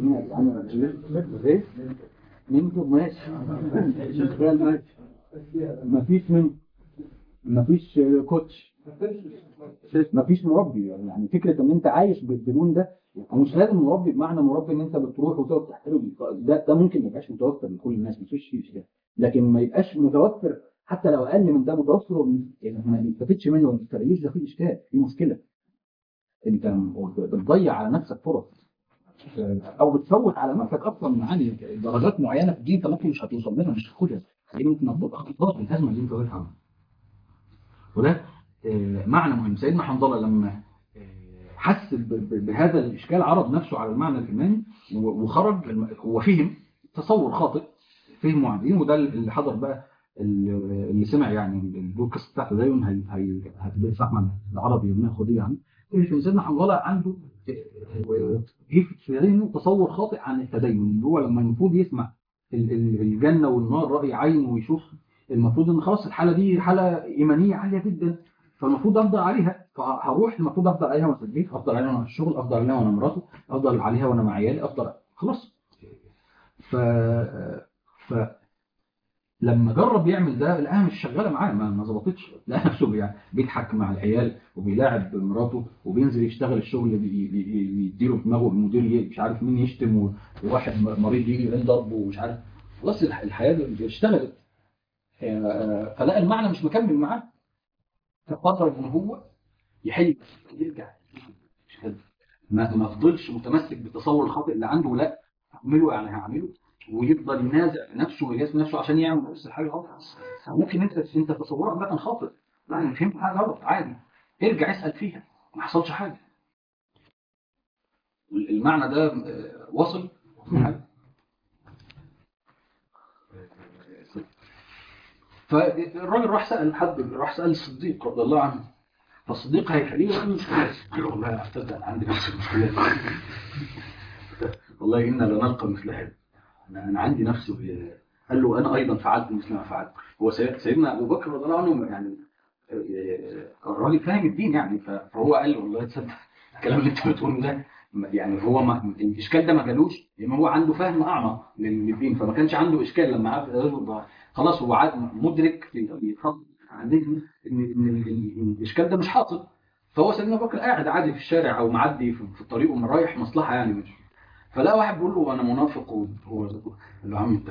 ايه منكم ماشي شغال ماشي ما فيش من ما فيش كوتش ما فيش مربي يعني فكره ان انت عايش بدون ده ومش لازم مربي بمعنى مربي ان انت بتروح وتقعد تحترم ده ده ممكن ما يبقاش متوفر لكل الناس ما فيش فيه كده لكن ما يبقاش متوفر حتى لو اقل من ده متوفر وما- يعني ما تستفدش منه وما تستغلش ده فيه اشكال في مشكله انت بتضيع على نفسك فرص او بتفوت على نفسك اصلا معاني درجات معينه في الدين انت ممكن مش هتوصل لها مش هتاخدها دي ممكن تبقى اخطاء في الازمه اللي انت واقف عنها وده آه، معنى مهم سيدنا حنظله لما آه، حس ب- ب- بهذا الاشكال عرض نفسه على المعنى الايماني و- وخرج الم- هو فهم تصور خاطئ فهم معينين وده اللي حضر بقى ال- اللي سمع يعني البودكاست بتاع تدين هي هي هتبقى فاهمه العربي بناخد يعني ان سيدنا حنظله عنده جه في ذهنه تصور خاطئ عن التدين ان هو لما المفروض يسمع ال- ال- الجنه والنار راي عين ويشوف المفروض ان خلاص الحاله دي حاله ايمانيه عاليه جدا فالمفروض افضل عليها فهروح المفروض افضل عليها وانا في البيت افضل عليها وانا في الشغل افضل عليها وانا مراتي افضل عليها وانا مع عيالي افضل خلاص ف ف لما جرب يعمل ده لقاها مش شغاله معاه ما ما ظبطتش لقى نفسه بي- بيضحك مع العيال وبيلاعب مراته وبينزل يشتغل الشغل اللي بي- بي- بي- بيديله في دماغه المدير ي- مش عارف مين يشتم و- وواحد م- مريض يجي يلاقيه ضربه ومش عارف خلاص الح- الحياه دي اشتغلت آه، فلقى المعنى مش مكمل معاه فقرر ان هو يحل يرجع ما ما فضلش متمسك بالتصور الخاطئ اللي عنده لا هعمله يعني هعمله ويفضل ينازع نفسه ويجاز نفسه عشان يعمل نفس الحاجه غلط ممكن انت انت تصورك ده كان خاطئ لا انا فهمت حاجه غلط عادي ارجع اسال فيها ما حصلش حاجه المعنى ده آه، وصل فالراجل راح سال حد راح سال الصديق رضي الله عنه فالصديق هيحل له المشكله قال له والله يا استاذ انا عندي نفس المشكله والله انا لنلقى مثل هذا انا انا عندي نفس قال له انا ايضا فعلت مثل ما فعلت هو سي- سيدنا ابو بكر رضي الله عنه يعني آه، الراجل فاهم الدين يعني ف- فهو قال له والله تصدق الكلام اللي انت بتقوله ده يعني هو ما الاشكال ده ما جالوش لان هو عنده فهم اعمق للدين فما كانش عنده اشكال لما عرف الرجل خلاص هو عاد مدرك في خط عندنا ان ان ال- ال- الاشكال ده مش حاصل فهو سيدنا ابو بكر قاعد عادي في الشارع او معدي في في الطريق ورايح مصلحه يعني مش فلا واحد بيقول له انا منافق وهو قال له يا عم انت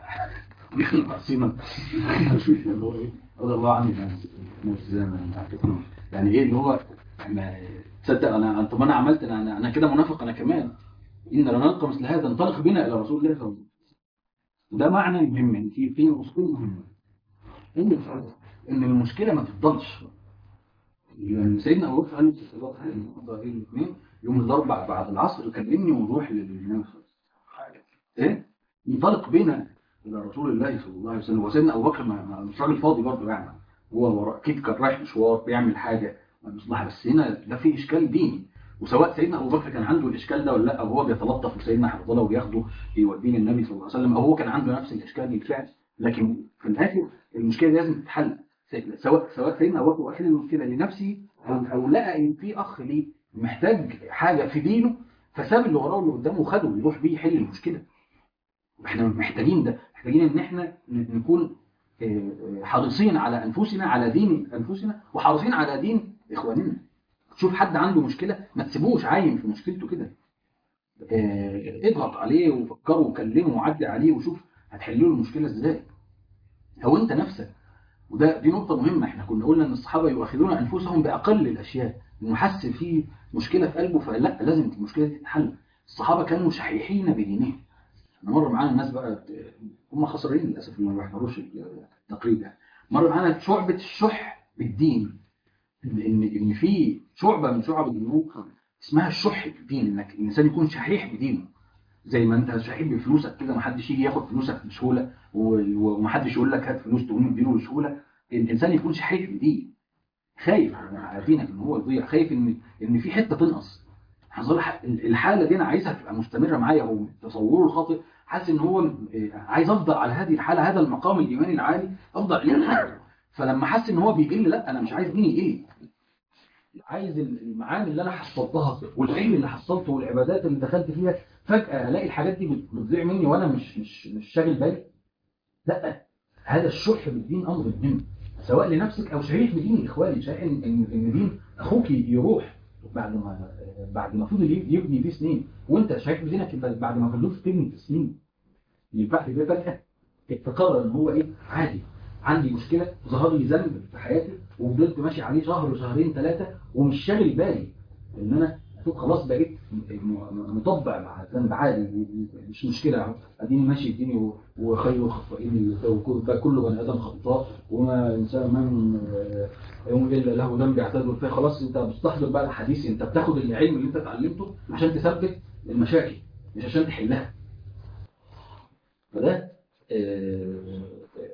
ناقصين اللي هو ايه رضي الله عنه يعني مش زي ما يعني ايه اللي هو ما تصدق انا طب انا عملت انا انا, أنا كده منافق انا كمان ان لنلقى مثل هذا انطلق بنا الى رسول الله صلى الله عليه وسلم ده معنى مهم يعني في في اصول مهمه ان ان المشكله ما تفضلش يعني سيدنا ابو بكر قال له الاثنين يوم الاربعاء بعد العصر كلمني ونروح للنبي ايه انطلق بنا الى رسول الله صلى الله عليه وسلم وسيدنا ابو بكر ما- ما- مش راجل فاضي برضه يعني هو ورا- اكيد كان رايح مشوار بيعمل حاجه مصلحه بس هنا ده في اشكال ديني وسواء سيدنا ابو بكر كان عنده الاشكال ده ولا لا او هو بيتلطف بسيدنا حنظله وياخده يوديه للنبي صلى الله عليه وسلم او هو كان عنده نفس الاشكال بالفعل لكن في الاخر المشكله دي لازم تتحل سواء سواء سيدنا ابو بكر واخد المشكله لنفسه او او لقى ان في اخ ليه محتاج حاجه في دينه فساب اللي وراه واللي قدامه وخده ويروح بيه يحل المشكله احنا محتاجين ده محتاجين ان احنا ن- نكون آه، آه، حريصين على انفسنا على دين انفسنا وحريصين على دين اخواننا تشوف حد عنده مشكله ما تسيبوش عايم في مشكلته كده آه، اضغط عليه وفكره وكلمه وعدي عليه وشوف هتحل له المشكله ازاي او انت نفسك وده دي نقطه مهمه احنا كنا قلنا ان الصحابه يؤخذون انفسهم باقل الاشياء انه حس في مشكله في قلبه فلا لازم المشكله دي تتحل الصحابه كانوا شحيحين بدينهم انا مر معانا الناس بقى هم خسرانين للاسف ما بيحضروش التقريب يعني مر معانا شعبه الشح بالدين ان ان ان في شعبه من شعب الذنوب اسمها الشح في الدين انك الانسان يكون شحيح بدينه زي ما انت شحيح بفلوسك كده ما حدش يجي ياخد فلوسك بسهوله و- وما حدش يقول لك هات فلوس تقوم تديله بسهوله الانسان يكون شحيح بدين خايف على دينك ان هو يضيع خايف ان ان في حته تنقص هظل ح- الحاله دي انا عايزها تبقى مستمره معايا هو تصوره الخاطئ حاسس ان هو إيه، عايز افضل على هذه الحاله هذا المقام الايماني العالي افضل عليه فلما حس ان هو بيقل لا انا مش عايز ديني يقل عايز المعاني اللي انا حصلتها والعلم اللي حصلته والعبادات اللي دخلت فيها فجاه الاقي الحاجات دي بت- بتضيع مني وانا مش مش مش شاغل بالي لا هذا الشح بالدين امر مهم سواء لنفسك او شريك بدين اخواني شايف ان ان إن دين اخوك يروح بعد ما بعد ما فضل يبني فيه سنين وانت شايف بدينك بعد ما فضلت تبني في سنين ينفع في فجاه تقرر ان هو ايه عادي عندي مشكله ظهر لي ذنب في حياتي وفضلت ماشي عليه شهر وشهرين ثلاثه ومش شاغل بالي ان انا اشوف خلاص بقيت م- م- مطبع مع الذنب عادي مش مشكله اهو اديني ماشي اديني وخير الخطائين كل بني ادم خطاء وما انسان من يوم الا له ذنب يعتذر فيه خلاص انت بتستحضر بقى الحديث انت بتاخد العلم اللي انت اتعلمته عشان تثبت المشاكل مش عشان تحلها فده آه،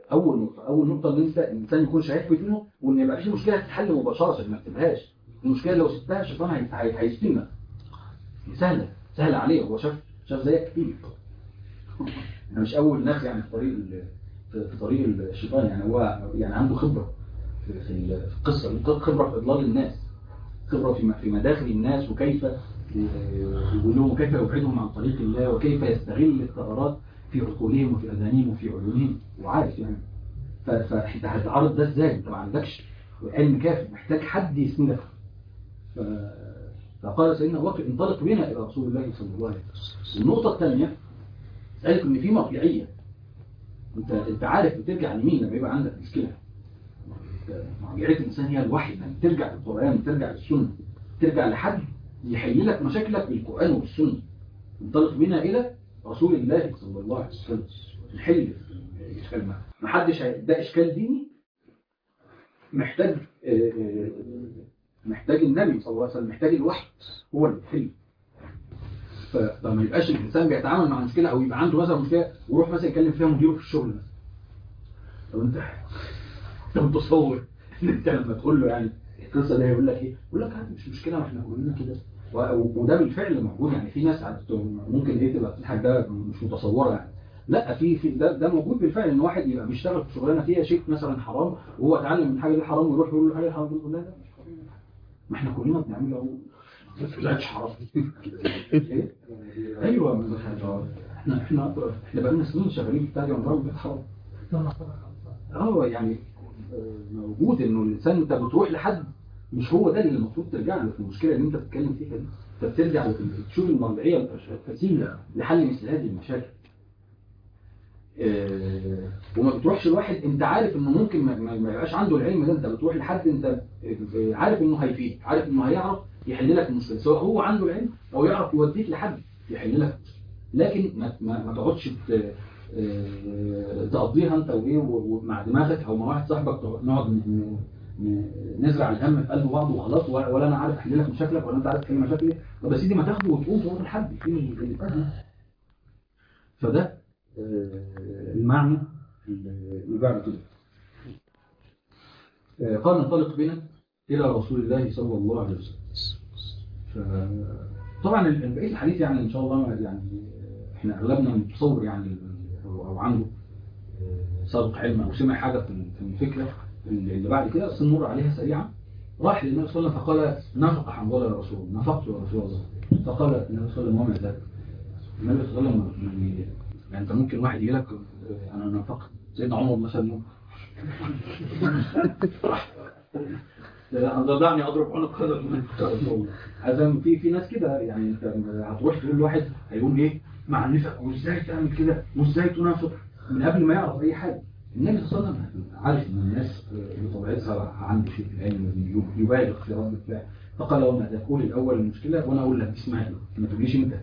اول نقطه اول نقطه ان انت الانسان يكون شايف فتنه وان يبقى في مشكله تتحل مباشره ما تسيبهاش المشكله لو سبتها الشيطان هي- هي- هيشتمك سهله سهله عليه هو شاف شاف زيك كتير احنا مش اول ناس يعني في طريق ال- في في طريق الشيطان يعني هو يعني عنده خبره في في ال- في القصه دي، خبره في اضلال الناس خبره في م- في مداخل الناس وكيف يقول لهم كيف يبعدهم عن طريق الله وكيف يستغل الثغرات في عقولهم وفي اذانهم وفي عيونهم وعارف يعني ف- فانت هتعرض ده ازاي؟ انت ما عندكش علم كافي محتاج حد يسندك ف- فقال سيدنا ابو بكر انطلق بنا الى رسول الله صلى الله عليه وسلم النقطه الثانيه قالت ان في مرجعيه انت انت عارف بترجع لمين لما يبقى عندك مشكله مرجعيه الانسان هي الوحي انك ترجع للقران ترجع للسنه ترجع لحد يحل لك مشاكلك بالقران وبالسنه انطلق بنا الى رسول الله صلى الله عليه وسلم نحل الاشكال معه ما حدش هي- ده اشكال ديني محتاج آه، آه، محتاج النبي صلى الله عليه وسلم محتاج الوحي هو اللي يحل ف- فما يبقاش الانسان بيتعامل مع مشكله او يبقى عنده مثلا مشكله ويروح مثلا يكلم فيها مديره في الشغل مثلا طب انت انت متصور ان انت لما تقول له يعني القصه دي يقول لك ايه؟ يقول لك عادي مش مشكله ما احنا كلنا كده و- وده بالفعل موجود يعني في ناس عادة ممكن ايه تبقى بتضحك ده مش متصوره يعني لا في في ده ده موجود بالفعل ان واحد يبقى بيشتغل في شغلانه فيها شيء مثلا حرام وهو اتعلم من الحاجه دي حرام ويروح يقول له حاجه حرام يقول له لا لا مش حرام ما احنا كلنا بنعملها اهو ما طلعتش حرام إيه؟ ايوه ما احنا احنا احنا بقالنا سنين شغالين في بتاع دي عمرنا ما حرام اه يعني آه، موجود انه الانسان انت بتروح لحد مش هو ده اللي المفروض ترجع له في المشكله اللي انت بتتكلم فيها دي انت بترجع تشوف المرجعيه الفسيله لحل مثل هذه المشاكل آه، وما بتروحش لواحد انت عارف انه ممكن ما, ما ما يبقاش عنده العلم ده انت بتروح لحد انت آه، عارف انه هيفيد عارف انه هيعرف يحل لك المشكله سواء هو عنده العلم او يعرف يوديك لحد يحل لك لكن ما, ما, ما تقعدش ت- آه، تقضيها انت وايه و- ومع دماغك او مع واحد صاحبك تقعد- نقعد ن- ن- نزرع الهم في قلب بعض وخلاص ولا ولا انا عارف احل لك مشاكلك ولا انت عارف تحل مشاكلي طب يا سيدي ما تاخده وتقوم تروح لحد يحل لك. فده آه، المعنى اللي بعد كده آه، قال ننطلق بنا الى رسول الله صلى الله عليه وسلم ف- طبعا ال- بقيه الحديث يعني ان شاء الله يعني احنا اغلبنا متصور يعني او أو عنده آه، سابق علم او سمع حاجه في في الفكره اللي بعد كده بس نمر عليها سريعا راح للنبي صلى الله عليه وسلم فقال نفق حنظله يا رسول الله نفقت يا رسول الله فقال النبي صلى الله عليه وسلم وما ذلك النبي صلى الله عليه وسلم يعني يعني انت ممكن واحد يجي لك آه، انا نفقت سيدنا عمر مثلا لا دعني اضرب عنق هذا المنكر هذا في في ناس كده يعني انت هتروح تقول لواحد هيقول ايه معنفك وازاي تعمل كده وازاي تنافق من قبل ما يعرف اي حاجه النبي صلى الله عليه وسلم عارف ان الناس بطبيعتها عنده شيء في العلم يبالغ في رد الفعل فقال وما ذا قول الاول المشكله وانا اقول لك اسمعني ما تقوليش انت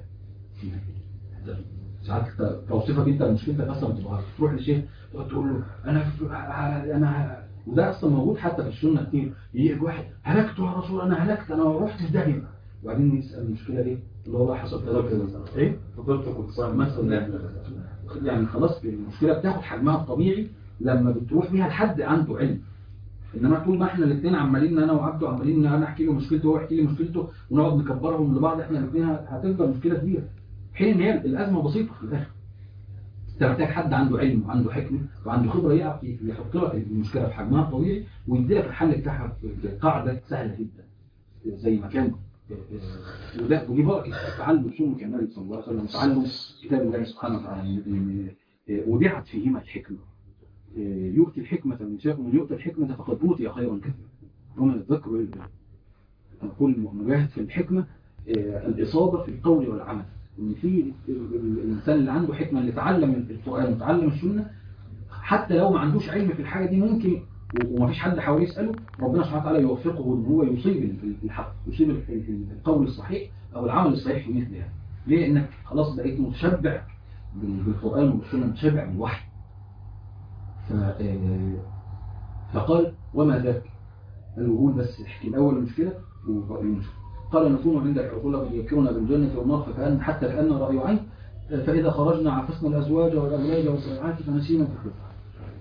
ساعات ت- توصيفك انت لمشكلتك اصلا ما تبقاش تروح لشيخ تقعد تقول له انا انا وده اصلا موجود حتى في السنه كتير يجي واحد هلكت يا رسول الله، انا هلكت انا رحت في داهيه وبعدين يسال المشكله ايه؟ اللي هو حصل كذا كذا ايه؟ فضلت كنت صايم مثلا يعني خلاص المشكله بتاخد حجمها الطبيعي لما بتروح بيها لحد عنده علم انما طول ما احنا الاثنين عمالين انا وعبده عمالين انا احكي له مشكلته وهو يحكي لي مشكلته ونقعد نكبرهم لبعض احنا الاثنين هتفضل مشكله كبيره حين ان هي الازمه بسيطه في الاخر انت محتاج حد عنده علم وعنده حكمه وعنده خبره يعرف يحط لك المشكله في حجمها الطبيعي ويدي لك الحل بتاعها بقاعده سهله جدا زي ما كان وده ودي بركه تعلم سنه النبي صلى الله عليه وسلم تعلم كتاب الله سبحانه وتعالى إن- ودعت فيهما الحكمه يؤتي الحكمه من شاء ومن يؤتى الحكمه فقد اوتي خيرا كثيرا ومن الذكر والانثى نقول مجاهد في الحكمه آه، الاصابه في القول والعمل ان في ال- ال- الانسان اللي عنده حكمه اللي تعلم القران وتعلم السنه حتى لو ما عندوش علم في الحاجه دي ممكن و- ومفيش حد حواليه يساله ربنا سبحانه وتعالى يوفقه ان هو يصيب ال- الحق يصيب ال- ال- القول الصحيح او العمل الصحيح في مثل هذا ليه انك خلاص بقيت متشبع بال- بالقران والسنه متشبع بالوحي ف- آه، فقال وما ذاك قال له قول بس احكي الاول المشكله وبعدين قال نكون عندك عقول يذكرنا بالجنه والنار فكان حتى كان راي عين فاذا خرجنا عفسنا الازواج والاولاد والسمعات فنسينا الحب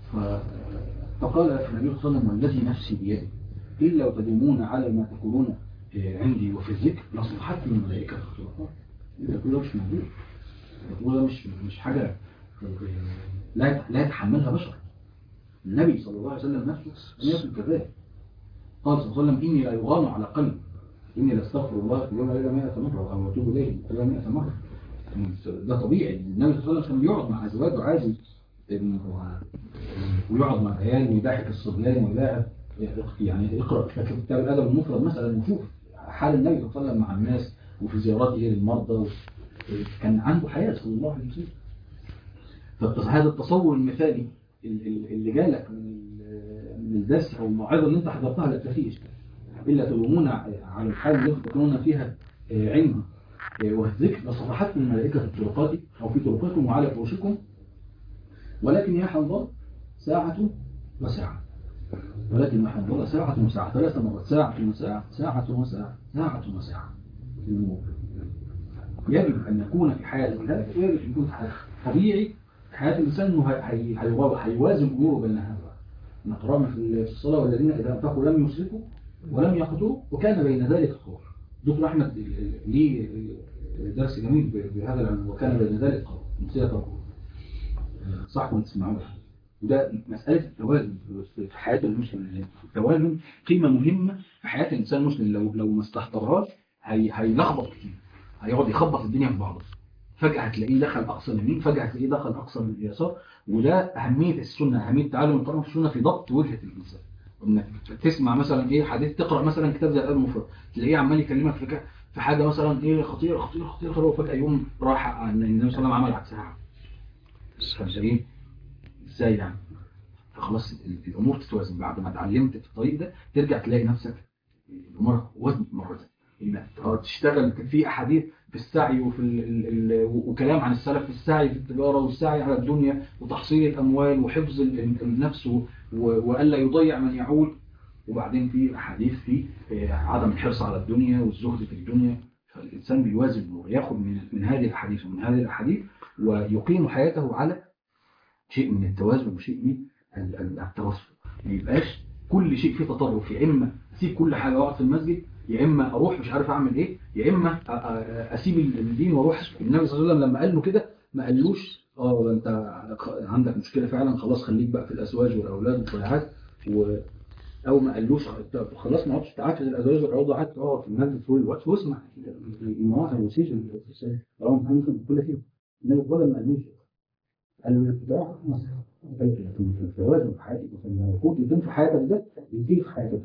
ف- فقال النبي صلى الله عليه وسلم والذي نفسي بيده إن لو تدومون على ما تقولون آه، عندي وفي الذكر لصفحتني الملائكة في الخلقات إذا كل ده مش موجود الرسول ده مش مش حاجة آه، لا لا يتحملها بشر النبي صلى الله عليه وسلم نفسه لم يكن كذلك قال صلى الله عليه وسلم إني لا يغان على قلبي إني لاستغفر الله في اليوم إلى 100 مرة أو أتوب إليه إلى 100 مرة ده طبيعي النبي صلى الله عليه وسلم يقعد مع أزواجه عادي إنه- ويقعد مع العيال ويضحك الصبيان ويلاعب يعني يقرأ في كتاب الأدب المفرد مثلا وشوف حال النبي صلى الله عليه وسلم مع الناس وفي زياراته للمرضى و- كان عنده حياة صلى الله عليه وسلم فهذا التصور المثالي ال- ال- اللي جالك من ال- من الدرس او الموعظه اللي انت حضرتها لا تفيش الا تلومون على الحال التي تكونون فيها آه، عندي آه، والذكر لصفحتكم الملائكه في الطرقات او في طرقكم وعلى فرشكم ولكن يا حنظل ساعه وساعه ولكن يا حنظل ساعه وساعه ثلاث مرات ساعه وساعه ساعه وساعه ساعه وساعه في النور يجب ان يكون في حياه هذا ويجب ان يكون في حياه طبيعي في حياه الانسان انه هي- هي- هيوا- هيوازن اموره بين هذا نقرأنا في الصلاة والذين إذا أنفقوا لم يسرفوا ولم يقتروا وكان بين ذلك قرار دكتور أحمد ليه درس جميل بهذا العنوان وكان بين ذلك قرار نسيت أقول صح كنت تسمعوه وده مسألة التوازن في حياة المسلم التوازن قيمة مهمة في حياة الإنسان المسلم لو لو ما استحضرهاش هي هيلخبط كتير هيقعد يخبط الدنيا في بعضها فجأة هتلاقيه دخل أقصى اليمين فجأة هتلاقيه دخل أقصى اليسار وده أهمية السنة أهمية تعلم القرآن في السنة في ضبط وجهة الإنسان إنك تسمع مثلا إيه حديث تقرأ مثلا كتاب زي الأدب المفرد تلاقيه عمال يكلمك في ك- في حاجة مثلا إيه خطيرة خطيرة خطيرة خطيرة وفجأة يوم راح عن النبي صلى الله عليه وسلم عمل عكسها فأنت إيه إزاي يعني فخلاص ال- الأمور تتوازن بعد ما اتعلمت في الطريق ده ترجع تلاقي نفسك الأمور وزنت مرة ثانية إنك تشتغل في أحاديث في السعي وفي ال ال ال وكلام عن السلف في السعي في التجارة والسعي على الدنيا وتحصيل الأموال وحفظ ال- ال- النفس و- وألا يضيع من يعول وبعدين في أحاديث في آه، عدم الحرص على الدنيا والزهد في الدنيا فالإنسان بيوازن الأمور ياخد من من هذه الأحاديث ومن هذه الأحاديث ويقيم حياته على شيء من التوازن وشيء من ال- ال- التوسط ما يبقاش كل شيء فيه تطرف يا إما أسيب كل حاجة وأقعد في المسجد يا اما اروح مش عارف اعمل ايه يا اما أ- أ- اسيب الدين واروح أسكت. النبي صلى الله عليه وسلم لما قال له كده ما قالوش اه ده انت عندك مشكله فعلا خلاص خليك بقى في الازواج والاولاد والضياعات و او ما قالوش طب خلاص ما عادش تعاكس الازواج والاولاد قعدت تقعد في المسجد طول الوقت واسمع المواعظ والسيج رواه محمد في كل فيهم النبي صلى الله عليه وسلم ما قالوش قال له الاتباع في التوازن في حياتك وفي المفروض يكون في حياتك ده يجي في حياتك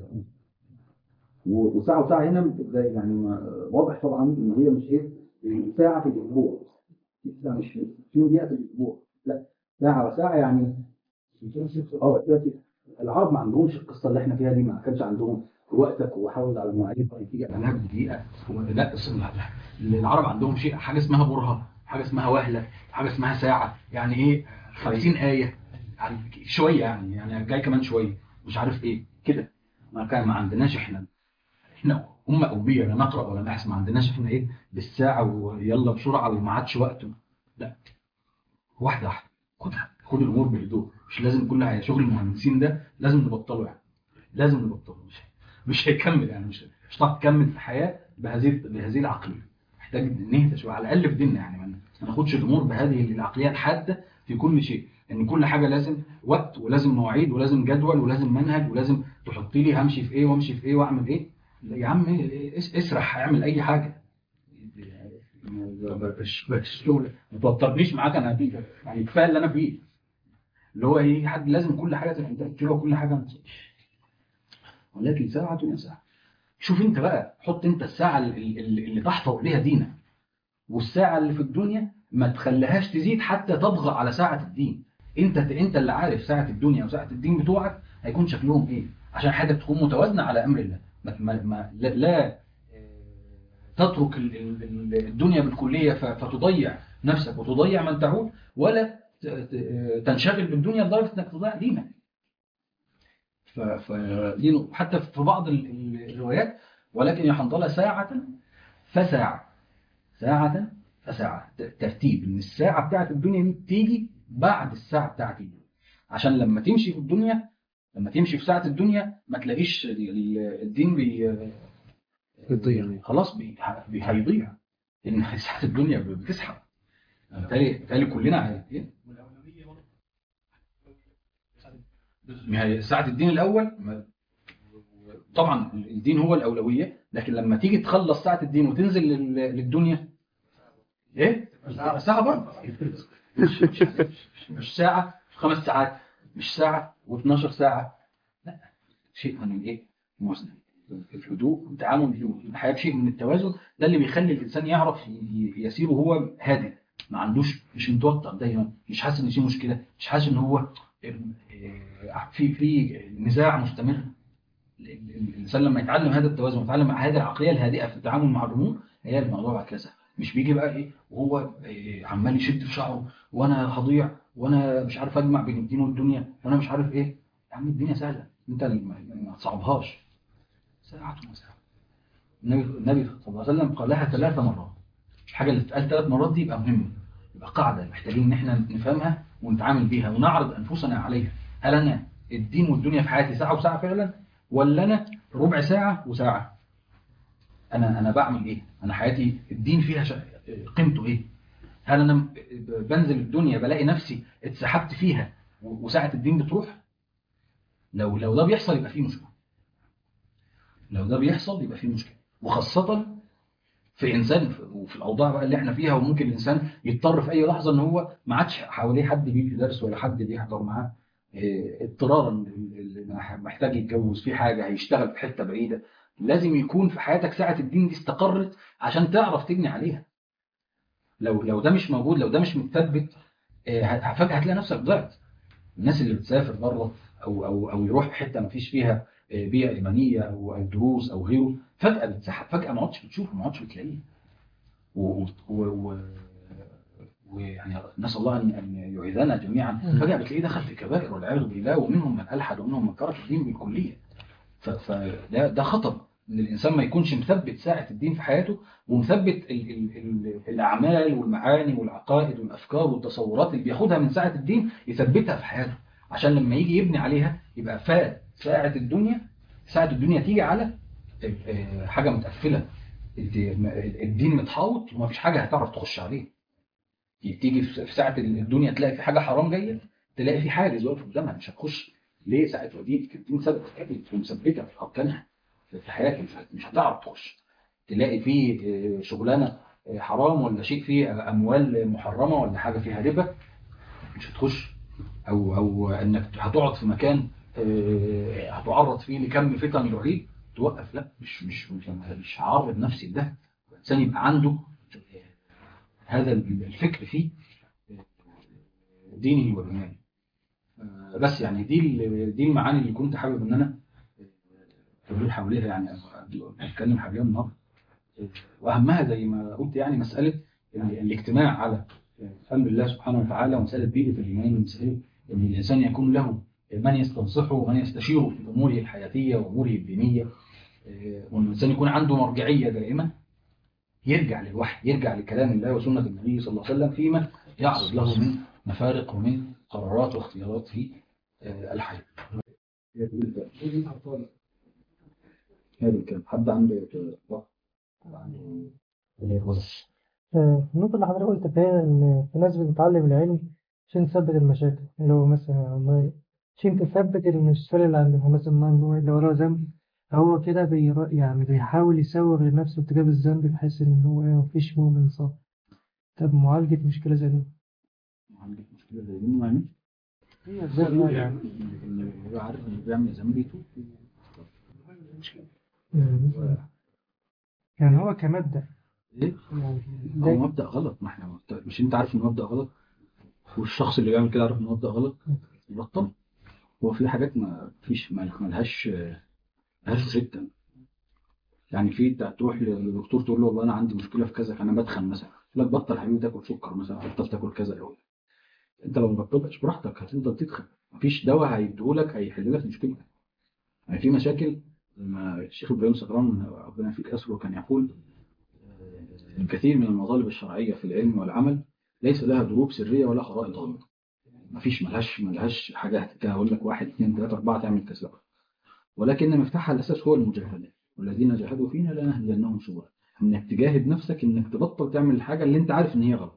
و- وساعة وساعة هنا بتبقى يعني ما- واضح طبعا ان هي مش ايه ساعة في الاسبوع لا مش في دقيقة في الاسبوع لا ساعة وساعة يعني اه دلوقتي العرب ما عندهمش القصة اللي احنا فيها دي ما كانش عندهم وقتك وحافظ على مواعيد تيجي اعلانات بدقيقة لا اسم العرب عندهم شيء حاجة اسمها برهة حاجة اسمها وهلة حاجة اسمها ساعة يعني ايه 50 آية يعني شوية يعني يعني جاي كمان شوية مش عارف ايه كده ما كان ما عندناش احنا احنا أمة أوبية لا نقرأ ولا نحسب ما عندناش احنا ايه بالساعة ويلا بسرعة وما عادش وقت لا واحدة واحدة خدها خد الأمور بهدوء مش لازم كل حاجة شغل المهندسين ده لازم نبطله يعني لازم نبطله مش مش هيكمل يعني مش مش هتعرف تكمل في حياة بهذه بهذه العقلية محتاج نهدى شوية على الأقل في ديننا يعني ما ناخدش الأمور بهذه العقلية الحادة في كل شيء ان يعني كل حاجه لازم وقت ولازم مواعيد ولازم جدول ولازم منهج ولازم تحط لي همشي في ايه وامشي في ايه واعمل ايه لا يا عم اس- اسرح اعمل اي حاجه مش مش شغل ما توترنيش معاك انا فيه يعني كفايه اللي انا فيه اللي هو ايه حد لازم كل حاجه تبقى انت بتشوفها كل حاجه انت ولكن ساعه وساعه شوف انت بقى حط انت الساعه اللي, اللي اللي تحفظ بها دينك والساعه اللي في الدنيا ما تخليهاش تزيد حتى تطغى على ساعه الدين انت انت اللي عارف ساعه الدنيا وساعه الدين بتوعك هيكون شكلهم ايه عشان حياتك تكون متوازنه على امر الله ما ما ما لا, لا تترك ال- ال- ال- الدنيا بالكليه ف- فتضيع نفسك وتضيع من تعود ولا ت- ت- تنشغل بالدنيا لدرجه انك تضيع دينك ف- فدينه حتى في بعض ال- ال- الروايات ولكن يا حنظله ساعه فساعه ساعه فساعه ت- ترتيب ان الساعه بتاعت الدنيا دي تيجي بعد الساعه بتاعت الدين عشان لما تمشي في الدنيا لما تمشي في ساعه الدنيا ما تلاقيش ال- ال- الدين بي بتضيع. خلاص بي- بي- هيضيع لان ساعه الدنيا بتسحب بالتالي بالتالي كلنا عايزين ما هي ساعة الدين الأول ما- طبعا الدين هو الأولوية لكن لما تيجي تخلص ساعة الدين وتنزل لل- للدنيا إيه؟ ساعة برضه مش, مش, مش ساعة خمس ساعات مش ساعة و12 ساعة لا شيء من الإيه؟ موازنة الهدوء والتعامل في الحياة بشيء من التوازن ده اللي بيخلي الإنسان يعرف ي- ي- يسير وهو هادئ ما عندوش مش متوتر دايما مش حاسس ان في مشكله مش حاسس ان هو آه، في في نزاع مستمر ال- ال- الانسان لما يتعلم هذا التوازن ويتعلم هذه العقليه الهادئه في التعامل مع الامور هي الموضوع بعد كده سهل. مش بيجي بقى ايه وهو آه، عمال يشد في شعره وانا هضيع وانا مش عارف اجمع بين الدين والدنيا وانا مش عارف ايه يا عم الدنيا سهله انت اللي ما ما تصعبهاش ساعة وساعة النبي النبي صلى الله عليه وسلم قالها ثلاث مرات الحاجه اللي تتقال ثلاث مرات دي يبقى مهمه يبقى قاعده محتاجين ان احنا نفهمها ونتعامل بيها ونعرض انفسنا عليها هل انا الدين والدنيا في حياتي ساعه وساعه فعلا ولا انا ربع ساعه وساعه انا انا بعمل ايه انا حياتي الدين فيها شا... قيمته ايه هل انا م- بنزل الدنيا بلاقي نفسي اتسحبت فيها و- وساعه الدين بتروح لو لو ده بيحصل يبقى في مشكله لو ده بيحصل يبقى في مشكله وخاصه في انسان في- وفي الاوضاع بقى اللي احنا فيها وممكن الانسان يضطر في اي لحظه ان هو ما عادش حواليه حد بيدي درس ولا حد بيحضر معاه إيه، اضطرارا اللي محتاج يتجوز في حاجه هيشتغل في حته بعيده لازم يكون في حياتك ساعه الدين دي استقرت عشان تعرف تبني عليها لو لو ده مش موجود لو ده مش متثبت إيه، هت- فجاه هتلاقي نفسك ضعت الناس اللي بتسافر بره او او او يروح في حته ما فيش فيها إيه، بيئه ايمانيه او او دروس او غيره فجاه بتسحب فجاه ما عدتش بتشوفه ما عدتش بتلاقيه و- و- و- ويعني نسال الله ان ان يعيذنا جميعا فجاه بتلاقيه دخل في كبائر والعياذ بالله ومنهم من الحد ومنهم من ترك الدين بالكليه ف- فده ده خطر ان الانسان ما يكونش مثبت ساعه الدين في حياته ومثبت ال ال ال الاعمال والمعاني والعقائد والافكار والتصورات اللي بياخدها من ساعه الدين يثبتها في حياته عشان لما يجي يبني عليها يبقى فات ساعه الدنيا ساعه الدنيا تيجي على آه، حاجه متقفله الد- الدين متحوط ومفيش حاجه هتعرف تخش عليه تيجي في ساعه الدنيا تلاقي في حاجه حرام جايه تلاقي في حاجز واقف قدامها مش هتخش ليه ساعه ودين الدين ثبت ثبت ومثبته في اركانها في حياتك مش هت- مش هتعرف تخش تلاقي في آه، شغلانه آه، حرام ولا شيء فيه اموال محرمه ولا حاجه فيها ربا مش هتخش او او انك هتقعد في مكان آه، هتعرض فيه لكم فتن رهيب توقف لا مش مش مش, مش هعرض نفسي لده الانسان يبقى عنده آه، هذا الفكر فيه آه، دينه ودنياه آه، بس يعني دي ال- دي المعاني اللي كنت حابب ان انا آه، اقول حواليها يعني أو اتكلم حواليها النهارده آه، واهمها زي ما قلت يعني مساله ال- الاجتماع على امر الله سبحانه وتعالى ومساله بيئه الايمان ومساله ان الانسان يكون له من يستنصحه ومن يستشيره في اموره الحياتيه واموره الدينيه آه، وان الانسان يكون عنده مرجعيه دائما يرجع للوحي يرجع لكلام الله وسنه النبي صلى الله عليه وسلم فيما يعرض له من مفارق ومن قرارات واختيارات في آه، الحياه. هذا الكلام حد عنده وقت؟ آه، النقطة اللي حضرتك قلت فيها إن في ناس بتتعلم العلم عشان تثبت المشاكل اللي هو مثلا والله عشان تثبت إن السؤال اللي عنده مثلا ما اللي وراه ذنب هو كده بير... يعني بيحاول يسوغ لنفسه ارتكاب الذنب بحيث إن هو إيه مفيش مؤمن صح طب معالجة مشكلة زي دي عندك مشكله زي دي ما يعملش هي إزاي بقى يعني اللي هو عارف انه بيعمل ذنب يتوب يعني- يعني هو كمبدأ ايه؟ يعني هو زي مبدأ غلط ما احنا مش انت عارف ان مبدأ غلط والشخص اللي بيعمل كده عارف ان مبدأ غلط يبطل هو في حاجات ما فيش ما ملهاش ملهاش سكة يعني في انت تروح للدكتور تقول له والله انا عندي مشكله في كذا فانا بدخن مثلا يقول لك بطل حبيبي تاكل سكر مثلا بطل تاكل كذا يقول انت لو ما بطلتش براحتك هتفضل تدخن مفيش دواء هيديهولك هيحل لك مشكلتك يعني في مشاكل لما الشيخ ابراهيم سكران ربنا يفيك اسره كان يقول الكثير من المطالب الشرعية في العلم والعمل ليس لها دروب سرية ولا خرائط غامضة مفيش ملهاش ملهاش حاجه كده اقول لك واحد اثنين ثلاثه اربعه تعمل كذا ولكن مفتاحها الاساس هو المجاهده والذين جاهدوا فينا لنهدينهم سبلنا انك تجاهد نفسك انك تبطل تعمل الحاجه اللي انت عارف ان هي غلط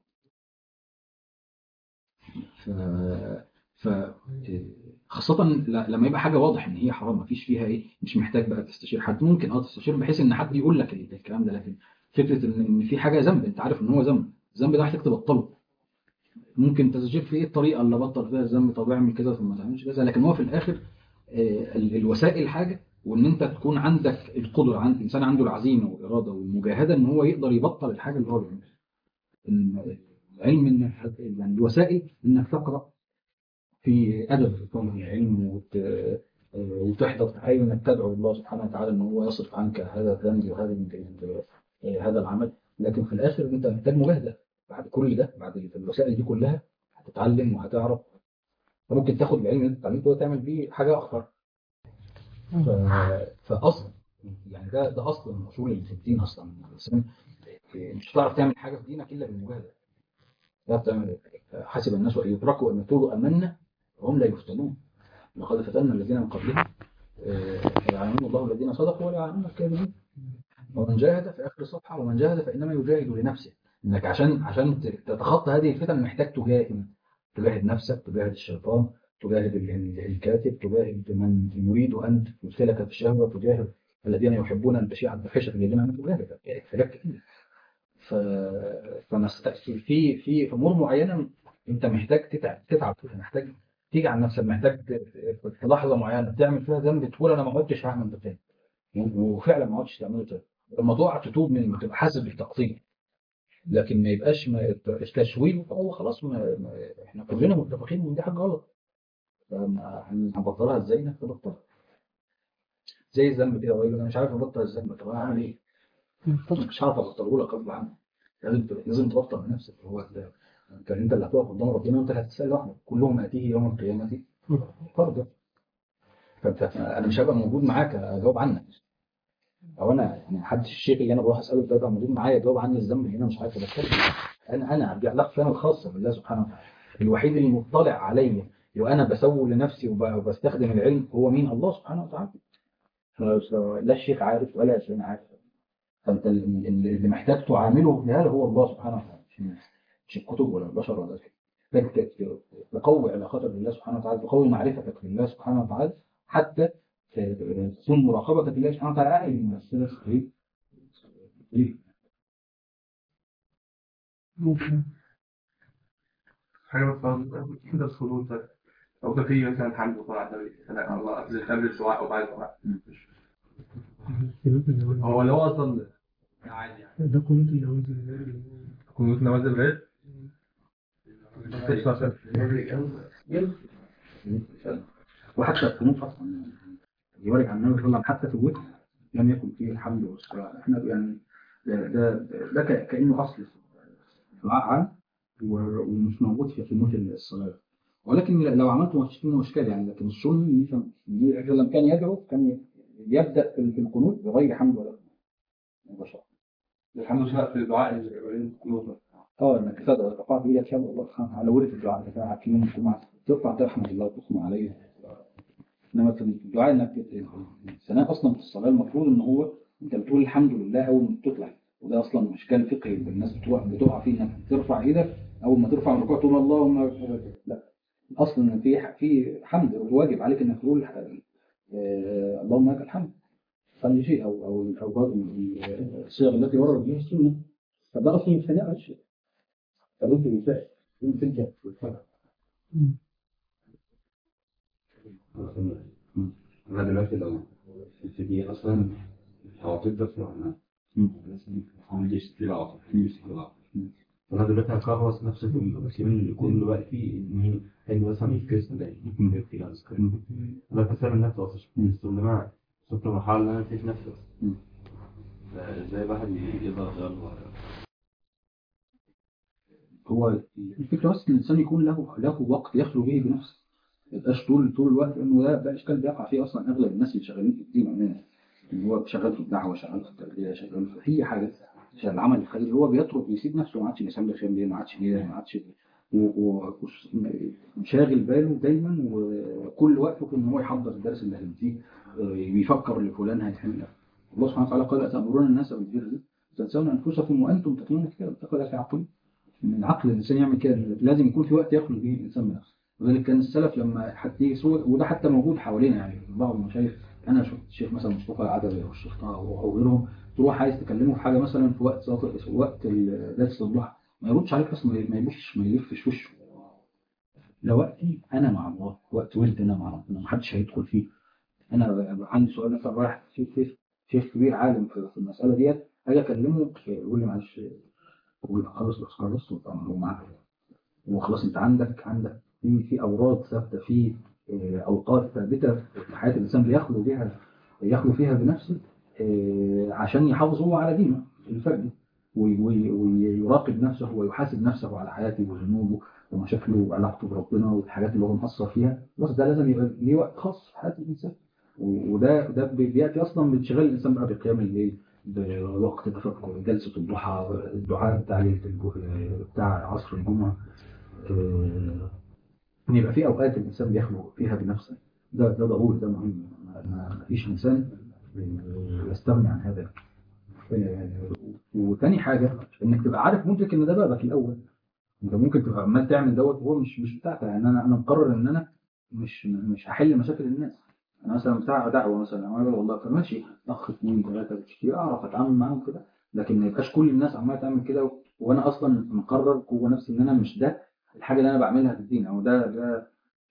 ف ف خاصة ل- لما يبقى حاجة واضح إن هي حرام مفيش فيها إيه مش محتاج بقى تستشير حد ممكن أه تستشير بحيث إن حد يقول لك ال- الكلام ده لكن فكرة إن إن في حاجة ذنب أنت عارف إن هو ذنب الذنب ده محتاج تبطله ممكن تستشير في إيه الطريقة اللي بطل فيها الذنب طب اعمل كذا ثم ما تعملش كذا لكن هو في الآخر آه، ال- الوسائل حاجة وإن أنت تكون عندك القدرة عند الإنسان عنده العزيمة والإرادة والمجاهدة إن هو يقدر يبطل الحاجة اللي هو بيعملها إن- علم إن يعني الوسائل إنك تقرأ في ادب طالب العلم وت... وتحضر تحاول انك تدعو الله سبحانه وتعالى ان هو يصرف عنك هذا الذنب وهذا ال- هذا العمل لكن في الاخر انت محتاج مجاهده بعد كل ده بعد الوسائل دي كلها هتتعلم وهتعرف فممكن تاخد العلم اللي انت اتعلمته وتعمل بيه حاجه اخر ف... فاصل يعني ده ده اصل من اصول الدين اصلا الانسان مش هتعرف تعمل حاجه في دينك الا بالمجاهده لا تعمل حسب الناس ان يتركوا ان يقولوا امنا وهم لا يفتنون لقد فتنا الذين من قبلهم آه، فيعلمون الله الذين صدقوا ولا يعلمون الكاذبين ومن جاهد في اخر الصفحه ومن جاهد فانما يجاهد لنفسه انك عشان عشان تتخطى هذه الفتن محتاج تجاهد تجاهد نفسك تجاهد الشيطان تجاهد ال- ال- الكاتب تجاهد من يريد ان يدخلك في الشهوه تجاهد الذين يحبون ان تشيع الفاحشه في الذين امنوا تجاهد يعني حاجات كتير ف فنست- في في في امور معينه انت محتاج تتعب تتعب فيها محتاج تيجي على نفسك محتاج ت- في لحظه معينه تعمل فيها ذنب تقول انا ما عدتش هعمل ده تاني وفعلا ما عدتش تعمله تاني لما تقع تتوب من تبقى حاسس بالتقصير لكن ما يبقاش ما يبقاش تشويه هو خلاص ما ما احنا كلنا متفقين ان دي حاجه غلط فما هنبطلها ازاي انك تبطلها زي الذنب كده ويقول انا مش عارف ابطل الذنب طب انا اعمل ايه؟ مش عارف ابطله لك غصب عنك لازم لازم تبطل بنفسك هو ده انت انت اللي هتقف قدام ربنا وانت اللي هتتسال لوحدك كلهم اتيه يوم القيامه فردا فانت انا مش هبقى موجود معاك اجاوب عنك او انا يعني حد الشيخ اللي انا بروح اساله ده يبقى موجود معايا يجاوب عني الذنب اللي انا مش عارف اتكلم انا انا ارجع لك انا الخاصه بالله سبحانه وتعالى الوحيد اللي مطلع عليا وانا بسوي لنفسي وب- وبستخدم العلم هو مين الله سبحانه وتعالى لا الشيخ عارف ولا الشيخ عارف فانت اللي اللي محتاج تعامله بهذا هو الله سبحانه وتعالى مش الناس مش الكتب ولا البشر ولا شيء فانت تقوي علاقتك بالله سبحانه وتعالى تقوي معرفتك بالله سبحانه وتعالى حتى تكون مراقبتك بالله سبحانه وتعالى اعلى من السلف ايه ايه ممكن حاجة مثلا كده الخلود ده أو ده فيه مثلا حمد وطلع على النبي لا الله قبل قبل الدعاء أو بعد الدعاء هو اللي هو أصلا عادي يعني ده قنوت اليهود كنت نوازل غير وحتى القنوت اصلا يورج عن النبي صلى الله عليه وسلم حتى في الوتر لم يكن فيه الحمد والصلاه احنا يعني ده ده, ده ك- كانه اصل في الدعاء عام و- ومش موجود في قنوت الصلاه ولكن لو عملته مفيش منه اشكال يعني لكن السنه النبي صلى الله عليه وسلم كان يدعو كان يبدا في في القنوت بغير حمد ولا مباشره الحمد لله في الدعاء القنوت اه انك تدعو تقع في ايدك يا الله سبحانه وتعالى ورد الدعاء بتاع في يوم الجمعه ترفع تحمد الله وتثنى عليه انما في الدعاء انك الثناء اصلا في الصلاه المفروض ان هو انت بتقول الحمد لله اول ما تطلع وده اصلا اشكال فقهي الناس بتقع بتقع فيه انك ترفع ايدك اول ما ترفع من الركوع تقول اللهم لا اصلا ان في في حمد واجب عليك انك تقول آه، اللهم لك الحمد خلي شيء او او او بعض الصيغ التي وردت بها السنه فده اصلا مش ثناء على الشيء فضد النساء يمكن جهة والفرق أنا دلوقتي لو في دي أصلا عواطف بس أنا مم. مثلا ما عنديش كتير عواطف عنديش كتير عواطف فأنا دلوقتي هكرس نفسي في المسلمين كل وقتي إن هي هيجي مثلا الكريس ده يكون بيكتب على السكرين أنا بسلم نفسي أصلا بس لما وصلت لمرحلة إن أنا نسيت نفسي مم. فإزاي الواحد يقدر يغير هو الفكره بس ان الانسان يكون له له وقت يخلو به بنفسه ما يبقاش طول طول الوقت لانه ده ده اشكال بيقع فيه اصلا اغلب الناس اللي شغالين في الدين عموما ان هو شغال في الدعوه شغال في التربيه شغال في اي حاجه شغال العمل الخيري هو بيترك بيسيب نفسه ما عادش بيصلي خير ليه ما عادش ليه ما عادش وشاغل باله دايما وكل وقته في ان هو يحضر الدرس اللي هيديه آه، بيفكر لفلان هيحل الله سبحانه وتعالى قال أتأمرون الناس بالبر تنسون أنفسكم وأنتم تتلون الكتاب تقول في عقل من العقل الإنسان يعمل كده لازم يكون في وقت يخلو فيه الإنسان من نفسه وذلك كان السلف لما حتى يجي سوء وده حتى موجود حوالينا يعني بعض المشايخ أنا شفت الشيخ مثلا مصطفى العدوي أو الشيخ طه أو غيرهم تروح عايز تكلمه في حاجة مثلا في وقت صلاة وقت ال- درس الضحى ما يردش عليك أصلا ما يبصش ما يلفش وشه ده وقتي أنا مع الله وقت ولد أنا مع ربنا محدش هيدخل فيه أنا عندي سؤال مثلا رايح شيخ شيخ شيخ كبير عالم في في المسألة ديت أجي أكلمه يقول لي معلش يقول لي خلاص بس خلصت ومعاك وخلاص أنت عندك عندك في في أوراد ثابتة في آه، أوقات ثابتة في حياة الإنسان بيخلو بيها يخلو فيها بنفسه آه، عشان يحافظ هو على دينه الفردي وي- وي- ويراقب نفسه ويحاسب نفسه على حياته وذنوبه ومشاكله وعلاقته بربنا والحاجات اللي هو مقصر فيها بس ده لازم يبقى ليه وقت خاص في حياة الإنسان و- وده ده بي- بياتي اصلا من شغال الانسان بقى بقيام الليل بوقت تفكر جلسه الضحى الدعاء بتاع ليله الجو- بتاع عصر الجمعه آه، ان يبقى في اوقات الانسان بيخلو فيها بنفسه ده ده ضروري ده مهم ما- ما ما فيش انسان يستغني عن هذا آه، وتاني حاجه انك تبقى عارف مدرك ان ده بابك الاول انت ممكن تبقى عمال تعمل دوت وهو مش مش بتاعك يعني انا انا مقرر ان انا مش مش هحل مشاكل الناس انا مثلا بتاع دعوه مثلا انا والله فماشي اخ اثنين ثلاثه بالكثير اعرف اتعامل معاهم كده لكن ما يبقاش كل الناس عماله تعمل كده و- وانا اصلا مقرر جوه نفسي ان انا مش ده الحاجه اللي انا بعملها في الدين او ده ده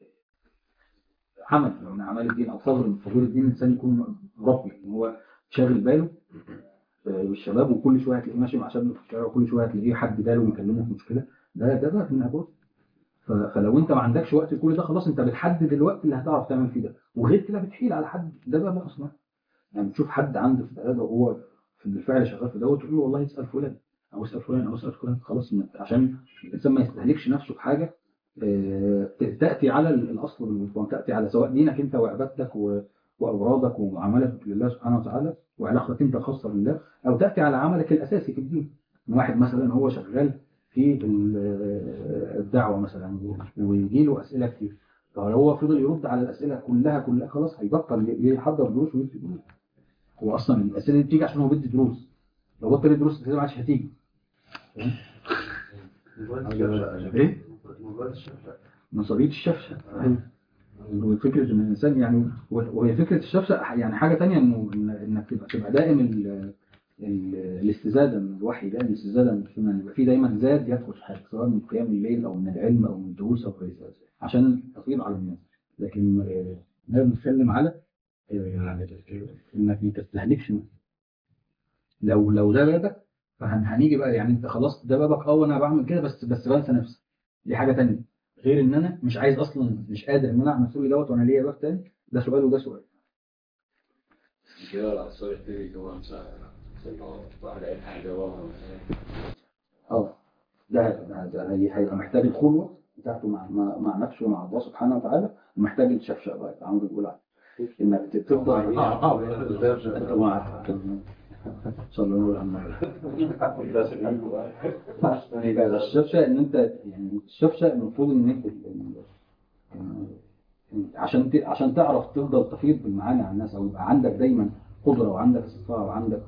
عمل من اعمال الدين او فضل من فضول الدين الانسان يكون مربي ان هو شاغل باله آه، بالشباب وكل شويه هتلاقيه ماشي مع شاب في الشارع وكل شويه هتلاقيه حد جاله ومكلمه في مشكله ده ده بقى من ابوه ف- فلو انت ما عندكش وقت لكل ده خلاص انت بتحدد الوقت اللي هتعرف تعمل فيه ده وغير كده بتحيل على حد ده بقى بقى اصلا يعني تشوف حد عنده في العياده وهو في بالفعل شغال في ده وتقول له والله اسال فلان او اسال فلان او اسال فلان خلاص ما- عشان الانسان ما يستهلكش نفسه في حاجه آه، ت- تاتي على ال- الاصل والوفاء تاتي على سواء دينك انت وعبادتك و- واورادك ومعاملتك لله سبحانه وتعالى وعلاقتك انت الخاصه بالله او تاتي على عملك الاساسي في الدين واحد مثلا هو شغال في ال- الدعوه مثلا ويجي له اسئله كتير فلو هو فضل يرد على الاسئله كلها كلها خلاص هيبطل ي- يحضر دروس ويدي دروس هو اصلا الاسئله دي بتيجي عشان هو بيدي دروس لو بطل يدي دروس الاسئله ما عادش هتيجي ايه؟ نظريه الشفشه وفكره ان الانسان يعني وهي فكره الشفشه يعني حاجه تانية انه إن- انك تبقى تبقى دائم ال- ال- الاستزاده من الوحي دائم الاستزاده من السنه يبقى في دايما زاد يدخل في حياتك سواء من قيام الليل او من العلم او من الدروس او غير ذلك عشان تفيض على الناس لكن آه، احنا بنتكلم على آه، انك ما تستهلكش نفسك. لو لو ده بابك فهنيجي بقى يعني انت خلاص ده بابك اه وانا بعمل كده بس بس بنسى نفسي دي حاجه تانية غير ان انا مش عايز اصلا مش قادر ان انا اعمل كل دوت وانا ليا باب تاني ده سؤال وده سؤال كده العنصر الثاني اللي هو مثلا واحد قال حاجة وهو اه ده ده, ده هي- هيبقى محتاج الخلوه بتاعته مع مع, مع نفسه ومع الله سبحانه وتعالى ومحتاج الشفشق بقى اللي عمرو بيقول عليه انك تفضل اه اه انت مع صلى الله عليه وسلم الشفشة ان انت يعني الشفشة المفروض ان انت إن- عشان ت- عشان تعرف تفضل تفيض بالمعاني على الناس او يبقى عندك دايما قدره وعندك استطاعه وعندك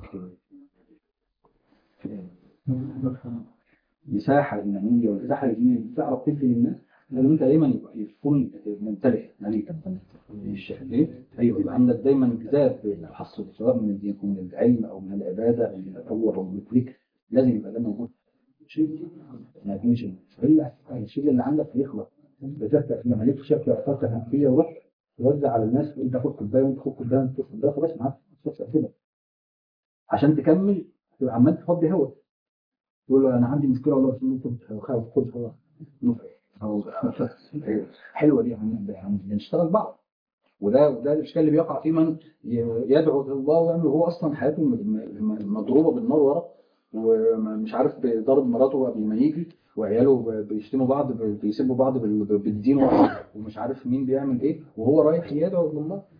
مساحه انانيه ومساحه ان تعرف تدي للناس لازم انت دايما يبقى يكون ممتلئ مليء الشيء ليه؟ ايوه يبقى عندك دايما زاد التحصل سواء من الدين من العلم او من العباده او من التطور او من الذكر لازم يبقى ده موجود شيء ما يكونش الا الشيء اللي عندك يخلص بتفتح لما ليك شكل فتح خلفيه ورحت توزع على الناس وانت خد كوبايه وانت خد كوبايه وانت خد كوبايه خلاص معاك تفتح كده عشان تكمل تبقى عمال تفضي هوا تقول له انا عندي مشكله والله بس ممكن خد خد خلاص أو- حلوه دي هن- هن- هنشتغل بعض وده وده الاشكال اللي بيقع فيه من ي- يدعو الى الله ويعمل هو اصلا حياته م- م- مضروبه بالنار ورا ومش عارف ضارب مراته قبل ما يجي وعياله ب- بيشتموا بعض ب- بيسبوا بعض بال- بالدين ورا ومش عارف مين بيعمل ايه وهو رايح يدعو الى الله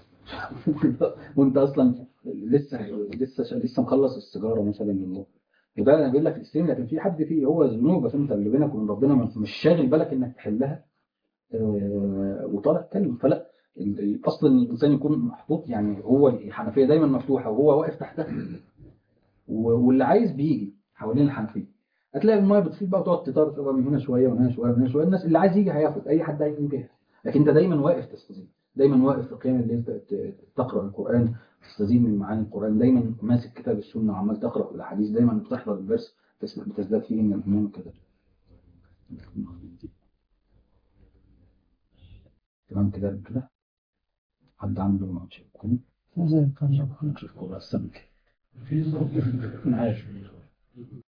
وانت اصلا لسه لسه لسه مخلص السيجاره مثلا من وده انا بقول لك السن لكن في حد فيه هو ذنوب بس انت اللي بينك وبين ربنا مش شاغل بالك انك تحلها آه، وطالع تتكلم فلا ال- الاصل ان الانسان يكون محطوط يعني هو الحنفيه دايما مفتوحه وهو واقف تحتها و- واللي عايز بيجي حوالين الحنفيه هتلاقي المايه بتفيض بقى وتقعد تطرطق من هنا شويه ومن هنا شويه ومن هنا شويه الناس اللي عايز يجي هياخد اي حد عايز يجي لكن انت دايما واقف تستزيد دايما واقف في قيام الليل ت- ت- تقرا القران تستزيد من معاني القران دايما ماسك كتاب السنه وعمال تقرا في الاحاديث دايما بتحضر الدرس تس- بتزداد فيه من الايمان كده تمام كده كده حد عنده ماتش زي الفل نشوف كورة السمك في صوت عارف